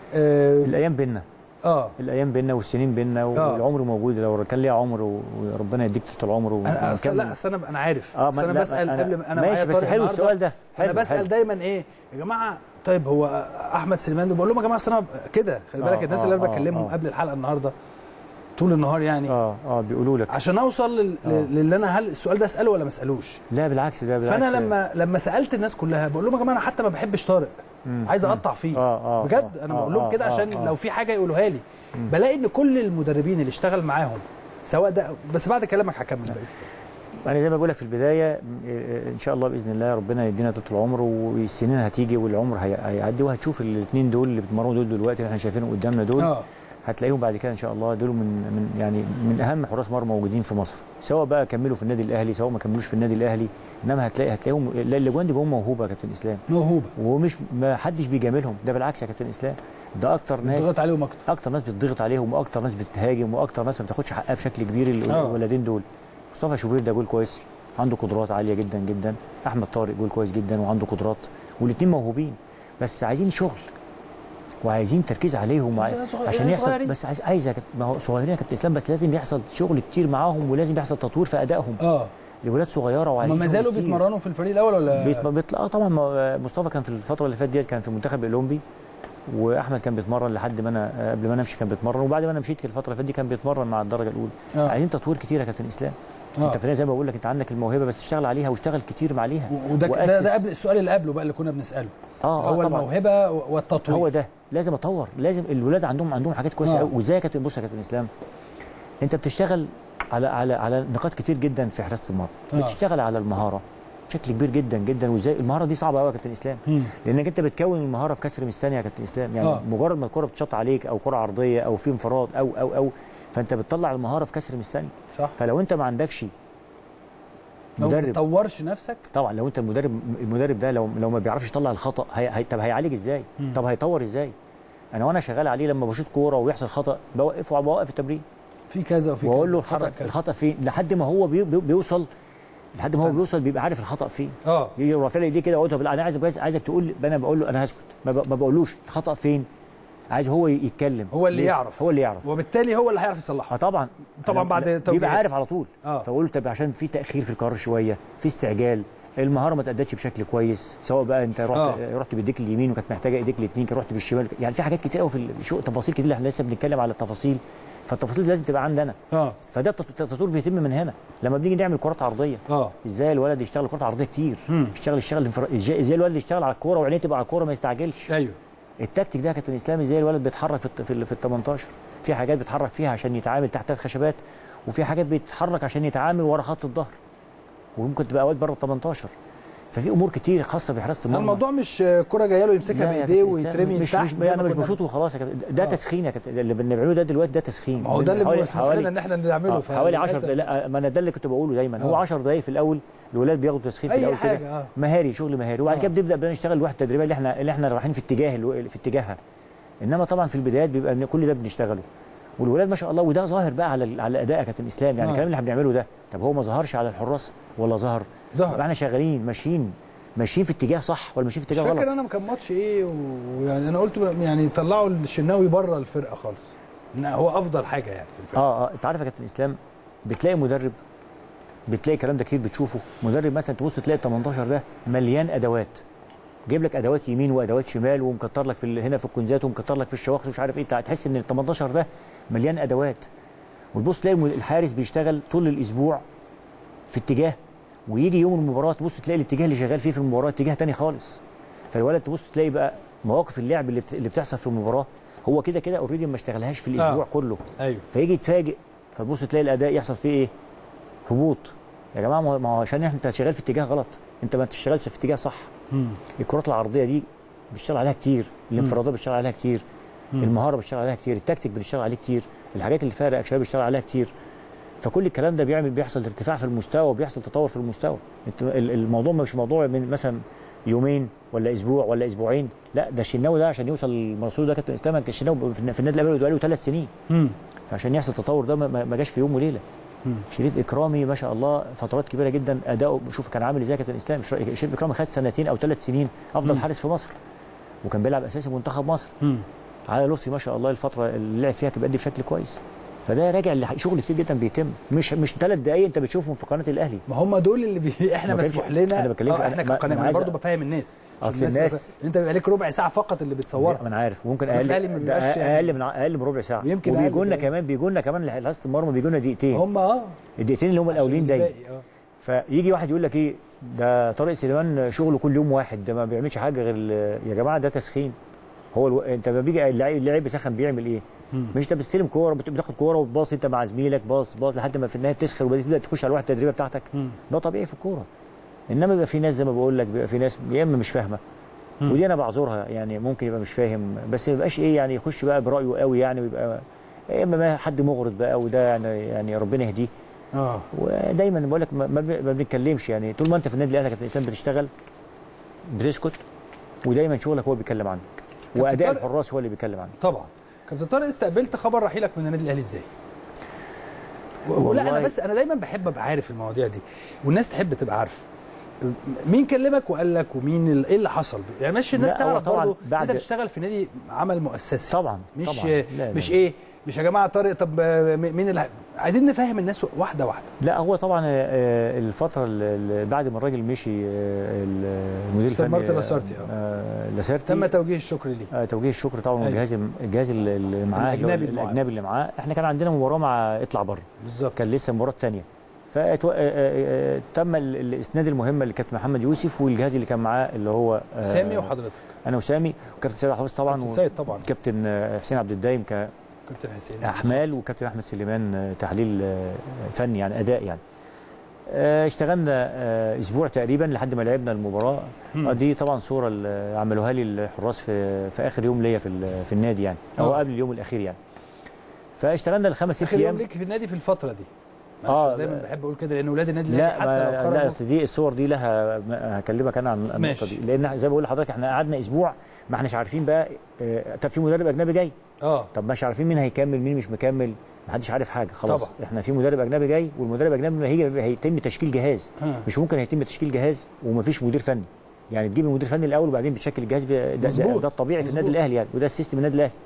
اه, الايام بينا آه الايام بينا والسنين بينا والعمر موجود لو كان ليها عمر و- وربنا يديك طول العمر انا اصلا لا ونكمل. اصل انا انا عارف اه أصل ما- انا لا، بسال أنا- قبل ما انا معايا ماشي بس طارق حلو النهاردة، السؤال ده انا حلو بسال حلو. دايما ايه يا جماعه طيب هو احمد سليمان ده بقول لهم يا جماعه أصل انا كده خلي بالك آه، الناس آه، اللي انا آه، بكلمهم آه. قبل الحلقه النهارده طول النهار يعني اه اه بيقولوا لك عشان اوصل لل... آه. للي انا هل السؤال ده اساله ولا ما اسالوش لا بالعكس ده بالعكس فانا لما لما سالت الناس كلها بقول لهم يا جماعه انا حتى ما بحبش طارق عايز اقطع فيه آه، آه، بجد آه، انا آه، بقول لهم آه، كده آه، عشان آه. لو في حاجه يقولوها لي بلاقي ان كل المدربين اللي اشتغل معاهم سواء ده بس بعد كلامك هكمل بقى انا زي ما بقول لك في البدايه م- آه، ان شاء الله باذن الله ربنا يدينا طول العمر والسنين هتيجي والعمر هي- هيعدي وهتشوف الاثنين دول اللي بيتمرنوا دول دلوقتي اللي احنا شايفينهم قدامنا دول اه هتلاقيهم بعد كده ان شاء الله دول من من يعني من اهم حراس مرمى موجودين في مصر سواء بقى كملوا في النادي الاهلي سواء ما كملوش في النادي الاهلي انما هتلاقي هتلاقيهم لا، الاجوان دي جواهم موهوبه يا كابتن اسلام موهوبه ومش ما حدش بيجاملهم ده بالعكس يا كابتن اسلام ده اكتر ناس ضغط عليهم اكتر اكتر ناس بتضغط عليهم واكتر ناس بتهاجم واكتر ناس ما بتاخدش حقها بشكل كبير ال- آه. الولدين دول مصطفى شوبير ده جول كويس عنده قدرات عاليه جدا جدا احمد طارق جول كويس جدا وعنده قدرات والاثنين موهوبين بس عايزين شغل وعايزين تركيز عليهم وع- صغير- عشان يحصل صغيرين. بس عايز عايز يا كابتن- ما هو صغيرين يا كابتن اسلام بس لازم يحصل شغل كتير معاهم ولازم يحصل تطوير في ادائهم اه الولاد صغيره هم وعايزين ما شغل زالوا كتير. بيتمرنوا في الفريق الاول ولا بيت... بيطلع آه طبعا ما- مصطفى كان في الفتره اللي فاتت ديت كان في المنتخب الاولمبي واحمد كان بيتمرن لحد ما انا قبل ما انا امشي كان بيتمرن وبعد ما انا مشيت الفتره اللي فاتت دي كان بيتمرن مع الدرجه الاولى آه. عايزين تطوير كتير يا كابتن اسلام آه. انت في زي ما بقول لك انت عندك الموهبه بس تشتغل عليها واشتغل كتير عليها و- وده ده, وأسس. ده قبل السؤال اللي قبله بقى اللي كنا بنساله اه هو اه طبعا الموهبه والتطوير هو ده لازم اطور لازم الولاد عندهم عندهم حاجات كويسه آه. قوي وازاي يا كابتن بص يا كابتن اسلام انت بتشتغل على على على نقاط كتير جدا في حراسه المرمى آه. بتشتغل على المهاره بشكل كبير جدا جدا وازاي المهاره دي صعبه قوي يا كابتن اسلام مم. لانك انت بتكون المهاره في كسر من الثانيه يا كابتن اسلام يعني آه. آه. مجرد ما الكره بتشط عليك او كره عرضيه او في انفراد او او او فانت بتطلع المهاره في كسر من الثانيه صح فلو انت ما عندكش لو ما مدرب تطورش نفسك طبعا لو انت المدرب المدرب ده لو لو ما بيعرفش يطلع الخطا هي... هي... طب هيعالج ازاي؟ مم. طب هيطور ازاي؟ انا وانا شغال عليه لما بشوط كوره ويحصل خطا بوقفه بوقف التمرين في كذا وفي واقول كذا له الخطا اتحرك كذا. الخطا فين لحد ما هو بي... بي- بيوصل لحد ما هو بيوصل بيبقى عارف الخطا فين اه يجي رافع لي ايديه كده اقول له طب لا انا عايزك بس عايزك تقول لي انا بقول له انا هسكت ما, ب... ما بقولوش الخطا فين عايز هو يتكلم هو اللي ليه؟ يعرف. هو اللي يعرف وبالتالي هو اللي هيعرف يصلحها اه طبعا طبعا أنا- بعد لا، توجيهات. بيبقى عارف على طول آه. فاقول له طب عشان في تاخير في القرار شويه في استعجال المهاره ما تأدتش بشكل كويس سواء بقى انت رحت آه. آه. رحت بايديك اليمين وكانت محتاجه ايديك الاثنين كنت رحت بالشمال يعني في حاجات كتير قوي في الشو تفاصيل كتير احنا لسه بنتكلم على التفاصيل فالتفاصيل دي لازم تبقى عندنا اه فده التط- التطوير بيتم من هنا لما بنيجي نعمل كرات عرضيه اه ازاي الولد يشتغل كرات عرضيه كتير مم. يشتغل يشتغل الانفرا- ازاي ازاي الولد يشتغل على الكوره وعينيه تبقى على الكوره ما يستعجلش ايوه التكتيك ده يا كابتن اسلام ازاي الولد بيتحرك في الت- في ال في ال 18 في حاجات بيتحرك فيها عشان يتعامل تحت ثلاث خشبات وفي حاجات بيتحرك عشان يتعامل ورا خط الظهر وممكن تبقى اوقات بره ال 18 ففي امور كتير خاصه بحراسه المرمى الموضوع مش كرة جايه له يمسكها لا يا بايديه كابتن إسلام، ويترمي مش تحت مش زي انا ما مش كنا- بشوط وخلاص يا كابتن ده آه. تسخين يا كابتن اللي بنعمله ده دلوقتي ده تسخين ما هو ده اللي حوالي- مسموح لنا حوالي ان احنا نعمله آه، حوالي 10 فللأسف- لا ما انا ده اللي كنت بقوله دايما هو آه. 10 دقائق في الاول الولاد بياخدوا تسخين في أي الاول حاجة، كده آه. مهاري شغل مهاري وبعد آه. كده بنبدا بقى نشتغل الوحده التدريبيه اللي احنا اللي احنا رايحين في اتجاه الو- في اتجاهها انما طبعا في البدايات بيبقى إن كل ده بنشتغله والولاد ما شاء الله وده ظاهر بقى على ال- على الاداء يا كابتن اسلام يعني آه. الكلام اللي احنا بنعمله ده طب هو ما ظهرش على الحراس ولا ظهر ظهر. يبقى احنا شغالين ماشيين ماشيين في اتجاه صح ولا ماشيين في مش اتجاه فاكر غلط انا كان ماتش ايه ويعني انا قلت بقى- يعني طلعوا الشناوي بره الفرقه خالص إن هو افضل حاجه يعني في الفرقه اه اه انت عارف يا كابتن اسلام بتلاقي مدرب بتلاقي الكلام ده كتير بتشوفه مدرب مثلا تبص تلاقي ال 18 ده مليان ادوات جايب لك ادوات يمين وادوات شمال ومكتر لك في ال- هنا في الكنزات ومكتر لك في الشواخص ومش عارف ايه انت هتحس ان ال 18 ده مليان ادوات وتبص تلاقي الم- الحارس بيشتغل طول الاسبوع في اتجاه ويجي يوم المباراه تبص تلاقي الاتجاه اللي شغال فيه في المباراه اتجاه تاني خالص فالولد تبص تلاقي بقى مواقف اللعب اللي بت- اللي بتحصل في المباراه هو كده كده اوريدي ما اشتغلهاش في الاسبوع آه. كله ايوه فيجي يتفاجئ فتبص تلاقي الاداء يحصل فيه ايه؟ هبوط يا جماعه ما هو- ما هو عشان انت شغال في اتجاه غلط انت ما تشتغلش في اتجاه صح مم. الكرات العرضيه دي بنشتغل عليها كتير الانفرادات بنشتغل عليها كتير المهاره بنشتغل عليها كتير التكتيك بنشتغل عليه كتير الحاجات اللي فيها رياكشنات بنشتغل عليها كتير فكل الكلام ده بيعمل بيحصل ارتفاع في المستوى وبيحصل تطور في المستوى انت ال- الموضوع مش موضوع من مثلا يومين ولا اسبوع ولا اسبوعين لا ده الشناوي ده عشان يوصل للمرسول ده كابتن اسلام كان الشناوي في في النادي الاهلي بقاله ثلاث سنين مم. فعشان يحصل التطور ده ما- ما ما جاش في يوم وليله مم. شريف اكرامي ما شاء الله فترات كبيره جدا اداؤه شوف كان عامل ازاي كابتن اسلام شر- شريف اكرامي خد سنتين او ثلاث سنين افضل مم. حارس في مصر وكان بيلعب اساسي منتخب مصر مم. على لطفي ما شاء الله الفتره اللي لعب فيها كان بيأدي بشكل كويس فده راجع لشغل كتير جدا بيتم مش مش ثلاث دقائق انت بتشوفهم في قناه الاهلي ما هم دول اللي بي... احنا ما كانش- مسموح لنا أنا بكلمك- آه، احنا ما- كقناه أنا انا عايز برضه أ- بفهم الناس عشان أصل الناس الناس- تبقى- انت بيبقى ليك ربع ساعه فقط اللي بتصورها ما انا عارف ممكن قناة اقل الأهلي ما بيبقاش ده يعني- اقل من اقل من ربع ساعه يمكن وبيجوا أقل لنا كمان. كمان بيجوا لنا كمان لحراسه المرمى بيجوا لنا دقيقتين هم اه الدقيقتين اللي هم الاولين عشان دايما الباقي، آه. فيجي واحد يقول لك ايه ده طارق سليمان شغله كل يوم واحد ده ما بيعملش حاجه غير ال- يا جماعه ده تسخين هو الو... انت لما بيجي اللاعب اللاعب بيسخن بيعمل ايه؟ مم. مش انت بتستلم كوره بت- بتاخد كوره وتباص انت مع زميلك باص باص لحد ما في النهايه تسخن وبتبدا تخش على الواحده التدريبيه بتاعتك مم. ده طبيعي في الكوره انما بيبقى في ناس زي ما بقول لك بيبقى في ناس يا اما مش فاهمه مم. ودي انا بعذرها يعني ممكن يبقى مش فاهم بس ما يبقاش ايه يعني يخش بقى برايه قوي يعني ويبقى يا اما ما حد مغرض بقى وده يعني يعني ربنا يهديه اه ودايما بقول لك ما, ما بن- ما بنتكلمش يعني طول ما انت في النادي الاهلي يا كابتن اسلام بتشتغل بتسكت ودايما شغلك هو بيتكلم عنك واداء طارق- الحراس هو اللي بيتكلم عنك طبعا كابتن طارق استقبلت خبر رحيلك من النادي الاهلي ازاي؟ و- ولا انا والله- بس انا دايما بحب ابقى عارف المواضيع دي والناس تحب تبقى عارفه مين كلمك وقال لك ومين ايه اللي حصل يعني ماشي الناس لا، هو تعرف طبعاً برضه بعد- انت بتشتغل في نادي عمل مؤسسي طبعا مش طبعا لا لا مش لا. ايه مش يا جماعه طارق طب آه، مين اللي عايزين نفهم الناس واحده واحده لا هو طبعا آه، الفتره اللي بعد ما الراجل مشي آه، المدير مستر الفني مارتن لاسارتي، آه. آه، لاسارتي تم توجيه الشكر ليه آه، توجيه الشكر طبعا أيوة. والجهاز الجهاز اللي معاه اللي هو الأجنبي اللي معاه. الاجنبي اللي معاه احنا كان عندنا مباراه مع اطلع بره بالظبط كان لسه المباراه الثانيه فتم الاسناد المهمه لكابتن محمد يوسف والجهاز اللي كان معاه اللي هو آه، سامي وحضرتك انا وسامي وكابتن سيد حافظ طبعا كابتن سيد طبعا وكابتن آه، حسين عبد الدايم كابتن حسين كاحمال وكابتن احمد سليمان آه، تحليل آه، فني يعني اداء يعني آه، اشتغلنا آه، اسبوع تقريبا لحد ما لعبنا المباراه مم. آه، دي طبعا صوره اللي عملوها لي الحراس في في اخر يوم ليا في ال- في النادي يعني او آه. قبل اليوم الاخير يعني فاشتغلنا الخمس ست اخر يوم ايام ليك في النادي في الفتره دي معلش آه، دايما لا. بحب اقول كده لان اولاد النادي الاهلي لا حتى ما لو لا خرجوا اصل دي الصور دي لها ما- هكلمك انا عن النقطه ماشي. دي لان زي ما بقول لحضرتك احنا قعدنا اسبوع ما احناش عارفين بقى آه، طب في مدرب اجنبي جاي اه طب مش عارفين مين هيكمل مين مش مكمل ما حدش عارف حاجه خلاص طبعا. احنا في مدرب اجنبي جاي والمدرب الاجنبي لما هيجي هيتم تشكيل جهاز ها. مش ممكن هيتم تشكيل جهاز ومفيش مدير فني يعني تجيب المدير الفني الاول وبعدين بتشكل الجهاز ب- ده, ده, مظبوط. ده الطبيعي في النادي مظبوط. الاهلي يعني وده السيستم النادي الاهلي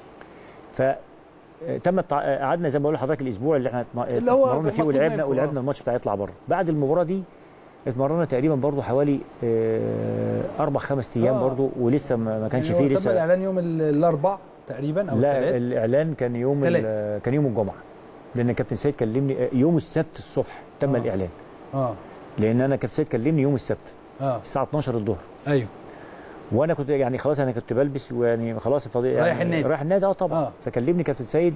ف آه، تم التع- آه، قعدنا زي ما بقول لحضرتك الاسبوع اللي احنا اتم- اللي هو اتمرنا فيه مطلوب ولعبنا منكم، ولعبنا آه. الماتش بتاع يطلع بره بعد المباراه دي اتمرنا تقريبا برضو حوالي آه، اربع خمس ايام آه. برضو ولسه ما ما كانش يعني هو فيه تم لسه الاعلان يوم ال- الاربع تقريبا او لا الثلاث الاعلان كان يوم تلات. ال- كان يوم الجمعه لان كابتن سيد كلمني يوم السبت الصبح تم آه. الاعلان اه لان انا كابتن سيد كلمني يوم السبت اه الساعه 12 الظهر ايوه وانا كنت يعني خلاص انا كنت بلبس ويعني خلاص الفضي يعني رايح النادي. رايح النادي اه طبعا آه. آه. فكلمني كابتن سيد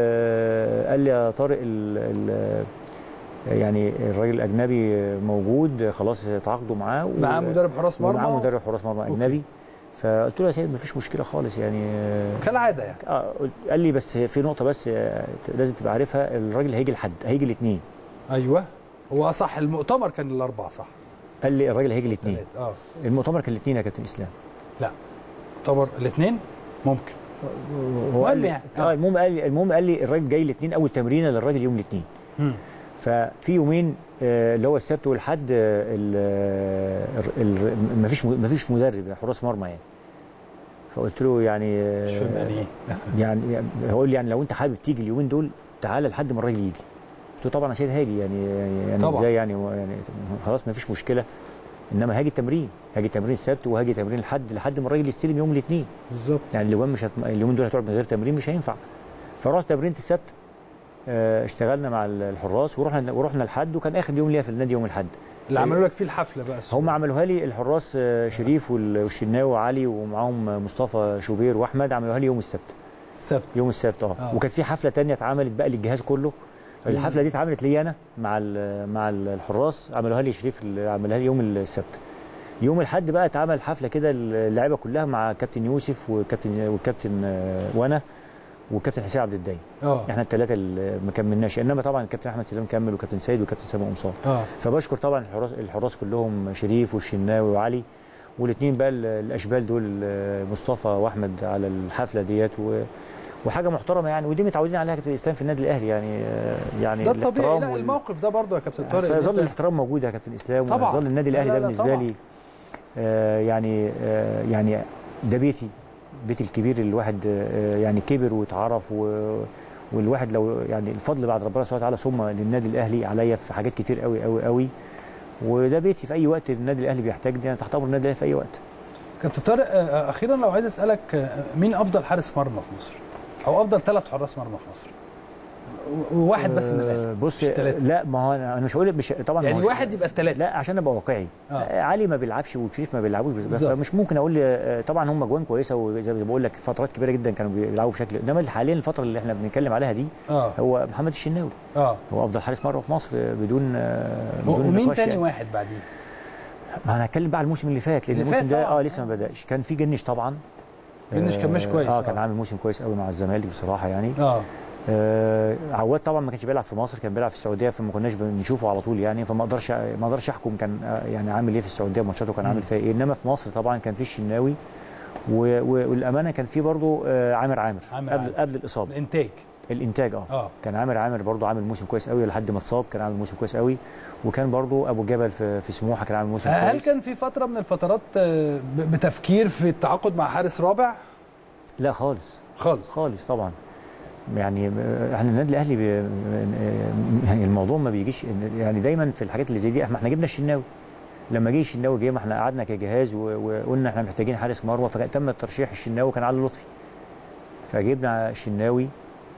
آه قال لي يا طارق ال ال يعني الراجل الاجنبي موجود خلاص تعاقدوا معاه و- معاه مدرب حراس مرمى ومعاه مدرب حراس مرمى أوكي. اجنبي فقلت له يا سيد مفيش مشكله خالص يعني آه، كالعاده يعني اه قلت- قال لي بس في نقطه بس آه، لازم تبقى عارفها الراجل هيجي لحد هيجي الاثنين ايوه هو صح المؤتمر كان الاربعه صح قال لي الراجل هيجي الاثنين ثلاث اه المؤتمر كان الاثنين يا كابتن اسلام لا مؤتمر الاثنين ممكن هو قال المهم لي يعني. اه المهم قال لي المهم قال لي الراجل جاي الاثنين اول تمرينه للراجل يوم الاثنين مم. ففي يومين آه، اللي هو السبت والحد آه، ال- ال- ما فيش ما فيش مدرب حراس مرمى يعني فقلت له يعني آه، مش فاهم يعني ايه يعني هو قال لي يعني لو انت حابب تيجي اليومين دول تعالى لحد ما الراجل يجي قلت له طبعا يا سيد هاجي يعني يعني طبعا. ازاي يعني هو يعني خلاص ما فيش مشكله انما هاجي التمرين هاجي تمرين السبت وهاجي تمرين الحد لحد ما الراجل يستلم يوم الاثنين بالظبط يعني اليومين مش هت... اليومين دول هتقعد من غير تمرين مش هينفع فرحت تمرينة السبت آه، اشتغلنا مع الحراس ورحنا ورحنا الحد وكان اخر يوم ليا في النادي يوم الحد اللي عملوا لك فيه الحفله بقى الصورة. هم عملوها لي الحراس آه، شريف وال- والشناوي وعلي ومعاهم مصطفى شوبير واحمد عملوها لي يوم السبت السبت يوم السبت اه آه. وكانت في حفله تانية اتعملت بقى للجهاز كله الحفله دي اتعملت لي انا مع ال- مع ال- الحراس عملوها لي شريف اللي عملها لي يوم السبت يوم الاحد بقى اتعمل حفله كده اللعيبه كلها مع كابتن يوسف وكابتن والكابتن آه، وانا وكابتن حسين عبد الدايم اه احنا الثلاثه اللي ما كملناش انما طبعا الكابتن احمد سلام كمل وكابتن سيد وكابتن سامي قمصان اه فبشكر طبعا الحراس الحراس كلهم شريف والشناوي وعلي والاثنين بقى ال- الاشبال دول آه، مصطفى واحمد على الحفله ديت و وحاجه محترمه يعني ودي متعودين عليها كابتن الاسلام في النادي الاهلي يعني آه، يعني ده الطبيعي الاحترام لا وال- الموقف ده برضه يا كابتن طارق إن سيظل أنت- الاحترام موجود يا كابتن اسلام طبعاً. ويظل النادي لا، الاهلي لا، ده لا، بالنسبه طبعاً. لي آه، يعني آه، يعني ده بيتي بيتي الكبير اللي الواحد آه، يعني كبر واتعرف و والواحد لو يعني الفضل بعد ربنا سبحانه وتعالى ثم للنادي الاهلي عليا في حاجات كتير قوي قوي قوي وده بيتي في اي وقت النادي الاهلي بيحتاجني انا تحت امر النادي الاهلي في اي وقت كابتن طارق آه، اخيرا لو عايز اسالك آه، مين افضل حارس مرمى في مصر او افضل ثلاث حراس مرمى في مصر و- وواحد بس من الاخر آه، بص مش ثلاثة. لا ما هو انا أنا مش هقول مش طبعا ما يعني هوش- واحد يبقى الثلاثه لا عشان ابقى واقعي آه. آه. علي ما بيلعبش وشريف ما بيلعبوش بس بالظبط. مش ممكن اقول آه، طبعا هم جوان كويسه وزي ما بقول لك فترات كبيره جدا كانوا بيلعبوا بشكل انما حاليا الفتره اللي احنا بنتكلم عليها دي اه هو محمد الشناوي اه هو افضل حارس مرمى في مصر آه، بدون آه، بدون ومين نقاش تاني يعني. واحد بعديه ما انا هتكلم بقى على الموسم اللي فات لان اللي الموسم فات ده طبعاً. اه لسه ما بداش كان في جنش طبعا جنش كان ماشي كويس، اه آه. كان عامل موسم كويس قوي مع الزمالك بصراحه يعني اه آه عواد طبعا ما كانش بيلعب في مصر كان بيلعب في السعوديه فما كناش بنشوفه على طول يعني فما اقدرش ما اقدرش احكم كان آه، يعني عامل ايه في السعوديه ماتشاته كان عامل فيها ايه انما في مصر طبعا كان في الشناوي و- و- والامانه كان في برضه آه عامر عامر عامر قبل عامر. قبل الاصابه الانتاج الانتاج اه, آه. كان عامر عامر برضه عامل موسم كويس قوي لحد ما اتصاب كان عامل موسم كويس قوي وكان برضه ابو جبل في, في سموحه كان عامل موسم هل كويس كان في فتره من الفترات آه، ب- بتفكير في التعاقد مع حارس رابع لا خالص خالص خالص طبعا يعني آه، احنا النادي الاهلي بي آه، يعني الموضوع ما بيجيش يعني دايما في الحاجات اللي زي دي احنا احنا جبنا الشناوي لما جه الشناوي جه ما احنا قعدنا كجهاز و- وقلنا احنا محتاجين حارس مرمى فتم الترشيح الشناوي كان علي لطفي فجبنا الشناوي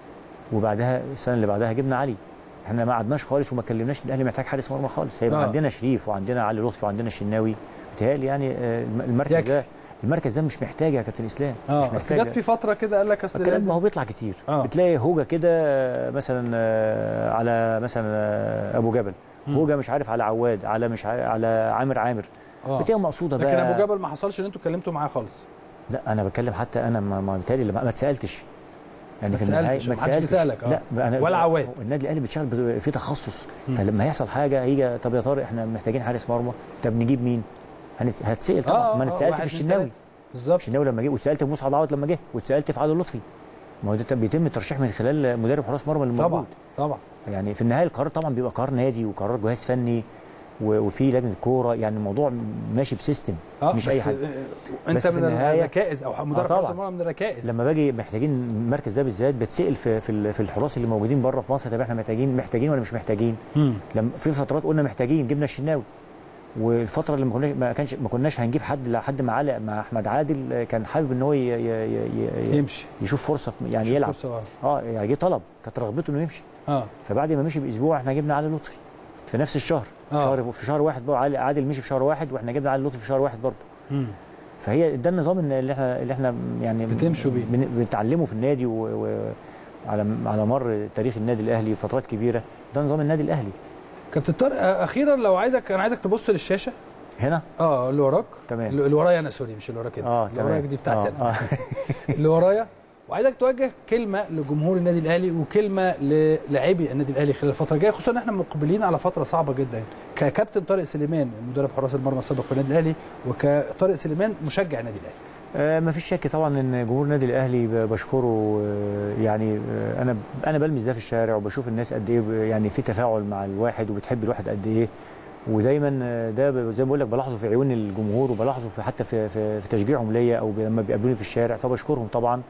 وبعدها السنه اللي بعدها جبنا علي احنا ما قعدناش خالص وما كلمناش الاهلي محتاج حارس مرمى خالص هيبقى آه. آه. عندنا شريف وعندنا علي لطفي وعندنا الشناوي بيتهيألي يعني آه، الم- المركز يكفي. ده المركز ده مش محتاج يا كابتن اسلام اه مش اصل محتاج جت في فتره كده قال لك اصل الكلام لازم ما هو بيطلع كتير آه. آه. بتلاقي هوجه كده آه، مثلا آه، على مثلا آه، ابو جبل مم. هوجه مش عارف على عواد على مش عارف على عامر عامر اه بتبقى مقصوده بقى لكن ابو جبل ما حصلش ان انتوا اتكلمتوا معاه خالص لا انا بتكلم حتى انا ما ما بيتهيألي ما ما اتسالتش يعني ما في النهايه اتسألتش، ما حدش بيسألك، آه. لا بقى أنا ولا عواد. النادي الاهلي بيشتغل ب- في تخصص مم. فلما يحصل حاجه هيجي طب يا طارق احنا محتاجين حارس مرمى طب نجيب مين؟ هنت- هتسال طبعا ما انا اتسالت واحد، في اتنين، الشناوي تلاتة. بالظبط الشناوي لما جه واتسالت في مسعد عوض لما جه واتسالت في عادل لطفي ما هو ده بيتم الترشيح من خلال مدرب حراس مرمى اللي طبعا موجود طبعا يعني في النهايه القرار طبعا بيبقى قرار نادي وقرار جهاز فني و- وفي لجنه كوره يعني الموضوع ماشي بسيستم اه مش بس اي حاجه آه، انت بس في من النهاية- الركائز او مدرب طبعاً. حراس المرمى من الركائز لما باجي محتاجين المركز ده بالذات بتسال في في, ال- في الحراس اللي موجودين بره في مصر طب احنا محتاجين محتاجين ولا مش محتاجين مم. لما في فترات قلنا محتاجين جبنا الشناوي والفتره اللي ما كناش ما كانش ما كناش هنجيب حد لحد ما علق مع احمد عادل كان حابب ان هو ي- ي- ي- ي- يمشي يشوف فرصه في- يعني شوف يلعب فرصة، آه. اه يعني جه طلب كانت رغبته انه يمشي اه فبعد ما مشي باسبوع احنا جبنا علي لطفي في نفس الشهر آه. شهر في شهر واحد برضه علي- عادل مشي في شهر واحد واحنا جبنا علي لطفي في شهر واحد برضه مم. فهي ده النظام اللي احنا اللي احنا يعني بتمشوا بيه. بن- بنتعلمه في النادي و... و... على على مر تاريخ النادي الاهلي فترات كبيره ده نظام النادي الاهلي كابتن طارق آه، اخيرا لو عايزك انا عايزك تبص للشاشه هنا اه اللي وراك تمام. اللي اللي ورايا انا سوري مش اللي وراك انت اه اللي وراك تمام دي بتاعتي آه. انا آه. اللي ورايا وعايزك توجه كلمه لجمهور النادي الاهلي وكلمه للاعبي النادي الاهلي خلال الفتره الجايه خصوصا ان احنا مقبلين على فتره صعبه جدا ككابتن طارق سليمان مدرب حراس المرمى السابق في النادي الاهلي وكطارق سليمان مشجع النادي الاهلي آه ما فيش شك طبعا ان جمهور النادي الاهلي ب- بشكره آه، يعني آه، انا انا بلمس ده في الشارع وبشوف الناس قد ايه ب- يعني في تفاعل مع الواحد وبتحب الواحد قد ايه ودايما آه، ده ب- زي ما بقول لك بلاحظه في عيون الجمهور وبلاحظه في حتى في في, في تشجيعهم ليا او ب- لما بيقابلوني في الشارع فبشكرهم طبعا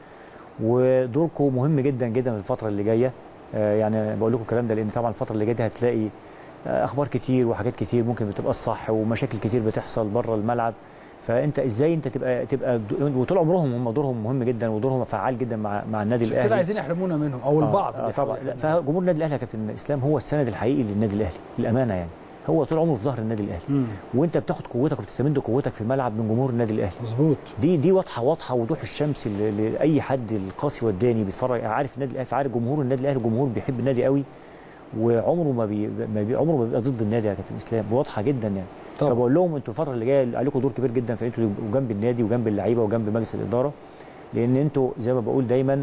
ودوركم مهم جدا جدا في الفتره اللي جايه آه، يعني بقول لكم الكلام ده لان طبعا الفتره اللي جايه دي هتلاقي آه، اخبار كتير وحاجات كتير ممكن بتبقى الصح ومشاكل كتير بتحصل بره الملعب فانت ازاي انت تبقى تبقى د- وطول عمرهم هم دورهم مهم جدا ودورهم فعال جدا مع مع النادي عشان كده الاهلي عايزين يحرمونا منهم او البعض آه آه بيحاول طبعا لا، يحرمنا. فجمهور النادي الاهلي يا كابتن اسلام هو السند الحقيقي للنادي الاهلي الامانه يعني هو طول عمره في ظهر النادي الاهلي مم. وانت بتاخد قوتك وبتستمد قوتك في الملعب من جمهور النادي الاهلي مظبوط دي دي واضحه واضحه وضوح الشمس ل- لاي حد القاسي والداني بيتفرج عارف النادي الاهلي عارف جمهور النادي الاهلي جمهور بيحب النادي قوي وعمره ما بي ما بي عمره ما بيبقى ضد النادي يا كابتن اسلام واضحه جدا يعني طبعا. فبقول لهم انتوا الفتره اللي جايه عليكم دور كبير جدا في انتوا تبقوا جنب النادي وجنب اللعيبه وجنب مجلس الاداره لان انتوا زي ما بقول دايما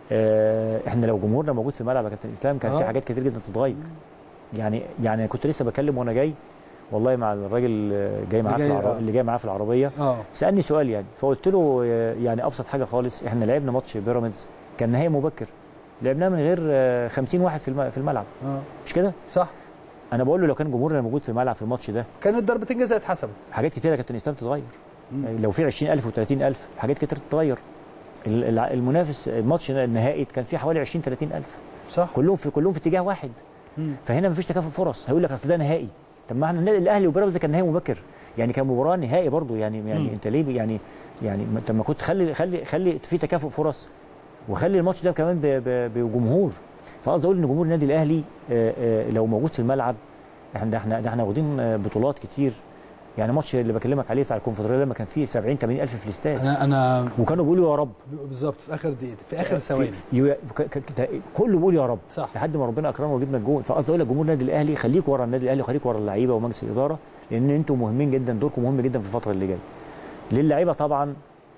آه، احنا لو جمهورنا موجود في الملعب يا كابتن اسلام كان في آه. حاجات كتير جدا تتغير يعني يعني كنت لسه بكلم وانا جاي والله مع الراجل آه، جاي معاه في اللي جاي، العربيه آه. اللي جاي معاه في العربيه اه سالني سؤال يعني فقلت له آه، يعني ابسط حاجه خالص احنا لعبنا ماتش بيراميدز كان نهائي مبكر لعبناه من غير آه، 50 واحد في الم- في الملعب اه مش كده صح انا بقول له لو كان جمهورنا موجود في الملعب في الماتش ده كانت ضربتين جزاء اتحسبوا حاجات كتيره كابتن اسلام تتغير مم. يعني لو في 20000 و30000 حاجات كتير تتغير ال- الع- المنافس الماتش النهائي كان فيه حوالي 20 30000 صح كلهم في كلهم في اتجاه واحد مم. فهنا مفيش تكافؤ فرص هيقول لك اصل ده نهائي طب ما احنا النادي الاهلي وبيراميدز كان نهائي مبكر يعني كان مباراه نهائي برضو يعني يعني مم. انت ليه يعني يعني ما- طب ما كنت خلي خلي خلي في تكافؤ فرص وخلي الماتش ده كمان ب- ب- بجمهور فقصدي اقول ان جمهور النادي الاهلي آه، آه، لو موجود في الملعب احنا ده احنا ده احنا واخدين آه، بطولات كتير يعني ماتش اللي بكلمك عليه بتاع الكونفدراليه لما كان فيه 70 80 الف في الاستاد انا انا وكانوا بيقولوا يا رب بالظبط في اخر دقيقه في اخر ثواني في- يو- ك- ك- ك- كله بيقول يا رب صح. لحد ما ربنا اكرمنا وجبنا الجول فقصدي اقول لك جمهور النادي الاهلي خليك ورا النادي الاهلي وخليك ورا اللعيبه ومجلس الاداره لان انتم مهمين جدا دوركم مهم جدا في الفتره اللي جايه للعيبه طبعا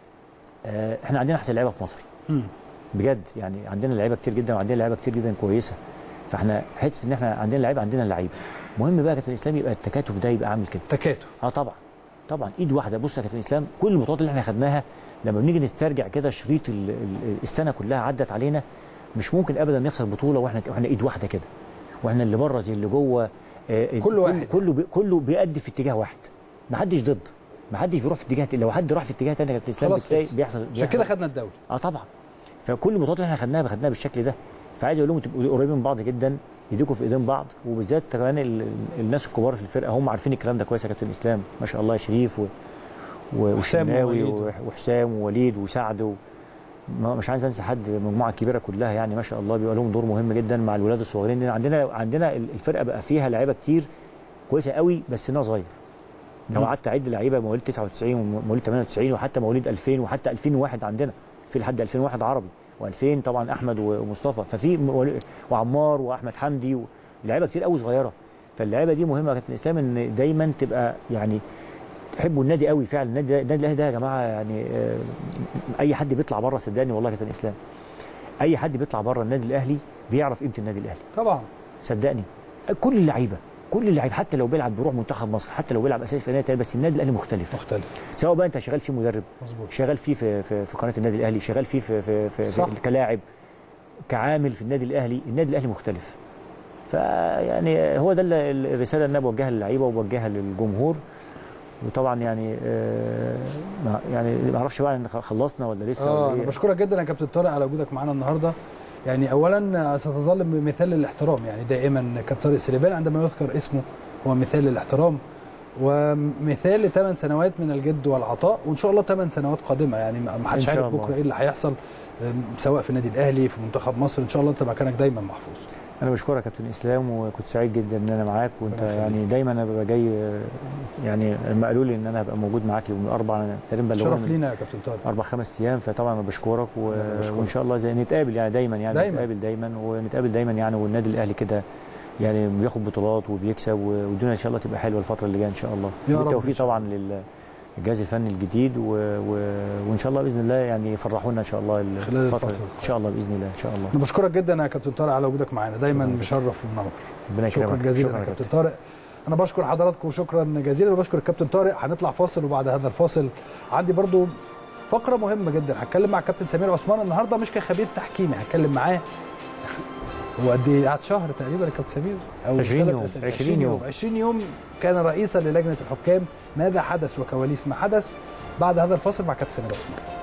آه، احنا عندنا احسن لعيبه في مصر مم. بجد يعني عندنا لعيبه كتير جدا وعندنا لعيبه كتير جدا كويسه فاحنا حته ان احنا عندنا لعيبه عندنا لعيبه مهم بقى يا كابتن اسلام يبقى التكاتف ده يبقى عامل كده تكاتف اه طبعا طبعا ايد واحده بص يا كابتن اسلام كل البطولات اللي احنا خدناها لما بنيجي نسترجع كده شريط ال- ال- السنه كلها عدت علينا مش ممكن ابدا نخسر بطوله واحنا واحنا ايد واحده كده واحنا اللي بره زي اللي جوه آه كل واحد كله بي كله بيأدي في اتجاه واحد ما حدش ضد ما حدش بيروح في اتجاه لو حد راح في اتجاه ثاني كابتن اسلام بتلاقي بيحصل عشان كده خدنا الدوري اه طبعا فكل البطولات اللي احنا خدناها خدناها بالشكل ده فعايز اقول لهم تبقوا قريبين من بعض جدا ايديكم في ايدين بعض وبالذات كمان الناس الكبار في الفرقه هم عارفين الكلام ده كويس يا كابتن اسلام ما شاء الله شريف و وشناوي وحسام ووليد وسعد و... مش عايز انسى حد المجموعه الكبيره كلها يعني ما شاء الله بيبقى لهم دور مهم جدا مع الولاد الصغيرين عندنا عندنا الفرقه بقى فيها لعيبه كتير كويسه قوي بس سنها صغير لو قعدت اعد لعيبه مواليد 99 ومواليد 98 وحتى مواليد 2000 وحتى 2001 عندنا في لحد 2001 عربي و2000 طبعا احمد ومصطفى ففي وعمار واحمد حمدي لعيبه كتير قوي صغيره فاللعيبه دي مهمه يا كابتن اسلام ان دايما تبقى يعني تحبوا النادي قوي فعلا النادي النادي الاهلي ده يا جماعه يعني اي حد بيطلع بره صدقني والله يا كابتن اسلام اي حد بيطلع بره النادي الاهلي بيعرف قيمه النادي الاهلي طبعا صدقني كل اللعيبه كل اللعيبه حتى لو بيلعب بيروح منتخب مصر حتى لو بيلعب اساسي في نادي بس النادي الاهلي مختلف مختلف سواء بقى انت شغال فيه مدرب مظبوط شغال فيه في في, في قناه النادي الاهلي شغال فيه في في, في, في كلاعب كعامل في النادي الاهلي النادي الاهلي مختلف فيعني هو ده الرساله اللي انا بوجهها للعيبه وبوجهها للجمهور وطبعا يعني آه يعني ما اعرفش بقى خلصنا ولا لسه اه ولا انا بشكرك جدا يا كابتن طارق على وجودك معانا النهارده يعني اولا ستظل مثال للاحترام يعني دائما كابتن طارق سليمان عندما يذكر اسمه هو مثال للاحترام ومثال لثمان سنوات من الجد والعطاء وان شاء الله ثمان سنوات قادمه يعني ما حدش عارف بكره ايه اللي هيحصل سواء في النادي الاهلي في منتخب مصر ان شاء الله انت مكانك دايما محفوظ انا بشكرك يا كابتن اسلام وكنت سعيد جدا ان انا معاك وانت يعني دايما انا ببقى جاي يعني لما قالوا لي ان انا هبقى موجود معاك يوم الاربعاء تقريبا شرف لينا يا كابتن طارق اربع خمس ايام فطبعا انا بشكرك و... وان شاء الله زي نتقابل يعني دايما يعني دايما. نتقابل دايما ونتقابل دايما يعني والنادي الاهلي كده يعني بياخد بطولات وبيكسب والدنيا ان شاء الله تبقى حلوه الفتره اللي جايه ان شاء الله يا رب بالتوفيق طبعا لل الجهاز الفني الجديد و... و... وان شاء الله باذن الله يعني يفرحونا ان شاء الله خلال الفتره ان شاء الله باذن الله ان شاء الله انا بشكرك جدا يا كابتن طارق على وجودك معانا دايما مشرف ومنور ربنا شكرا يكرمك جزيلا يا كابتن طارق انا بشكر حضراتكم شكرا جزيلا وبشكر الكابتن طارق هنطلع فاصل وبعد هذا الفاصل عندي برضو فقره مهمه جدا هتكلم مع الكابتن سمير عثمان النهارده مش كخبير تحكيمي هتكلم معاه هو قد ايه قعد شهر تقريبا يا كابتن سمير او 20 يوم 20 يوم 20 يوم كان رئيسا للجنه الحكام ماذا حدث وكواليس ما حدث بعد هذا الفاصل مع كابتن سمير عثمان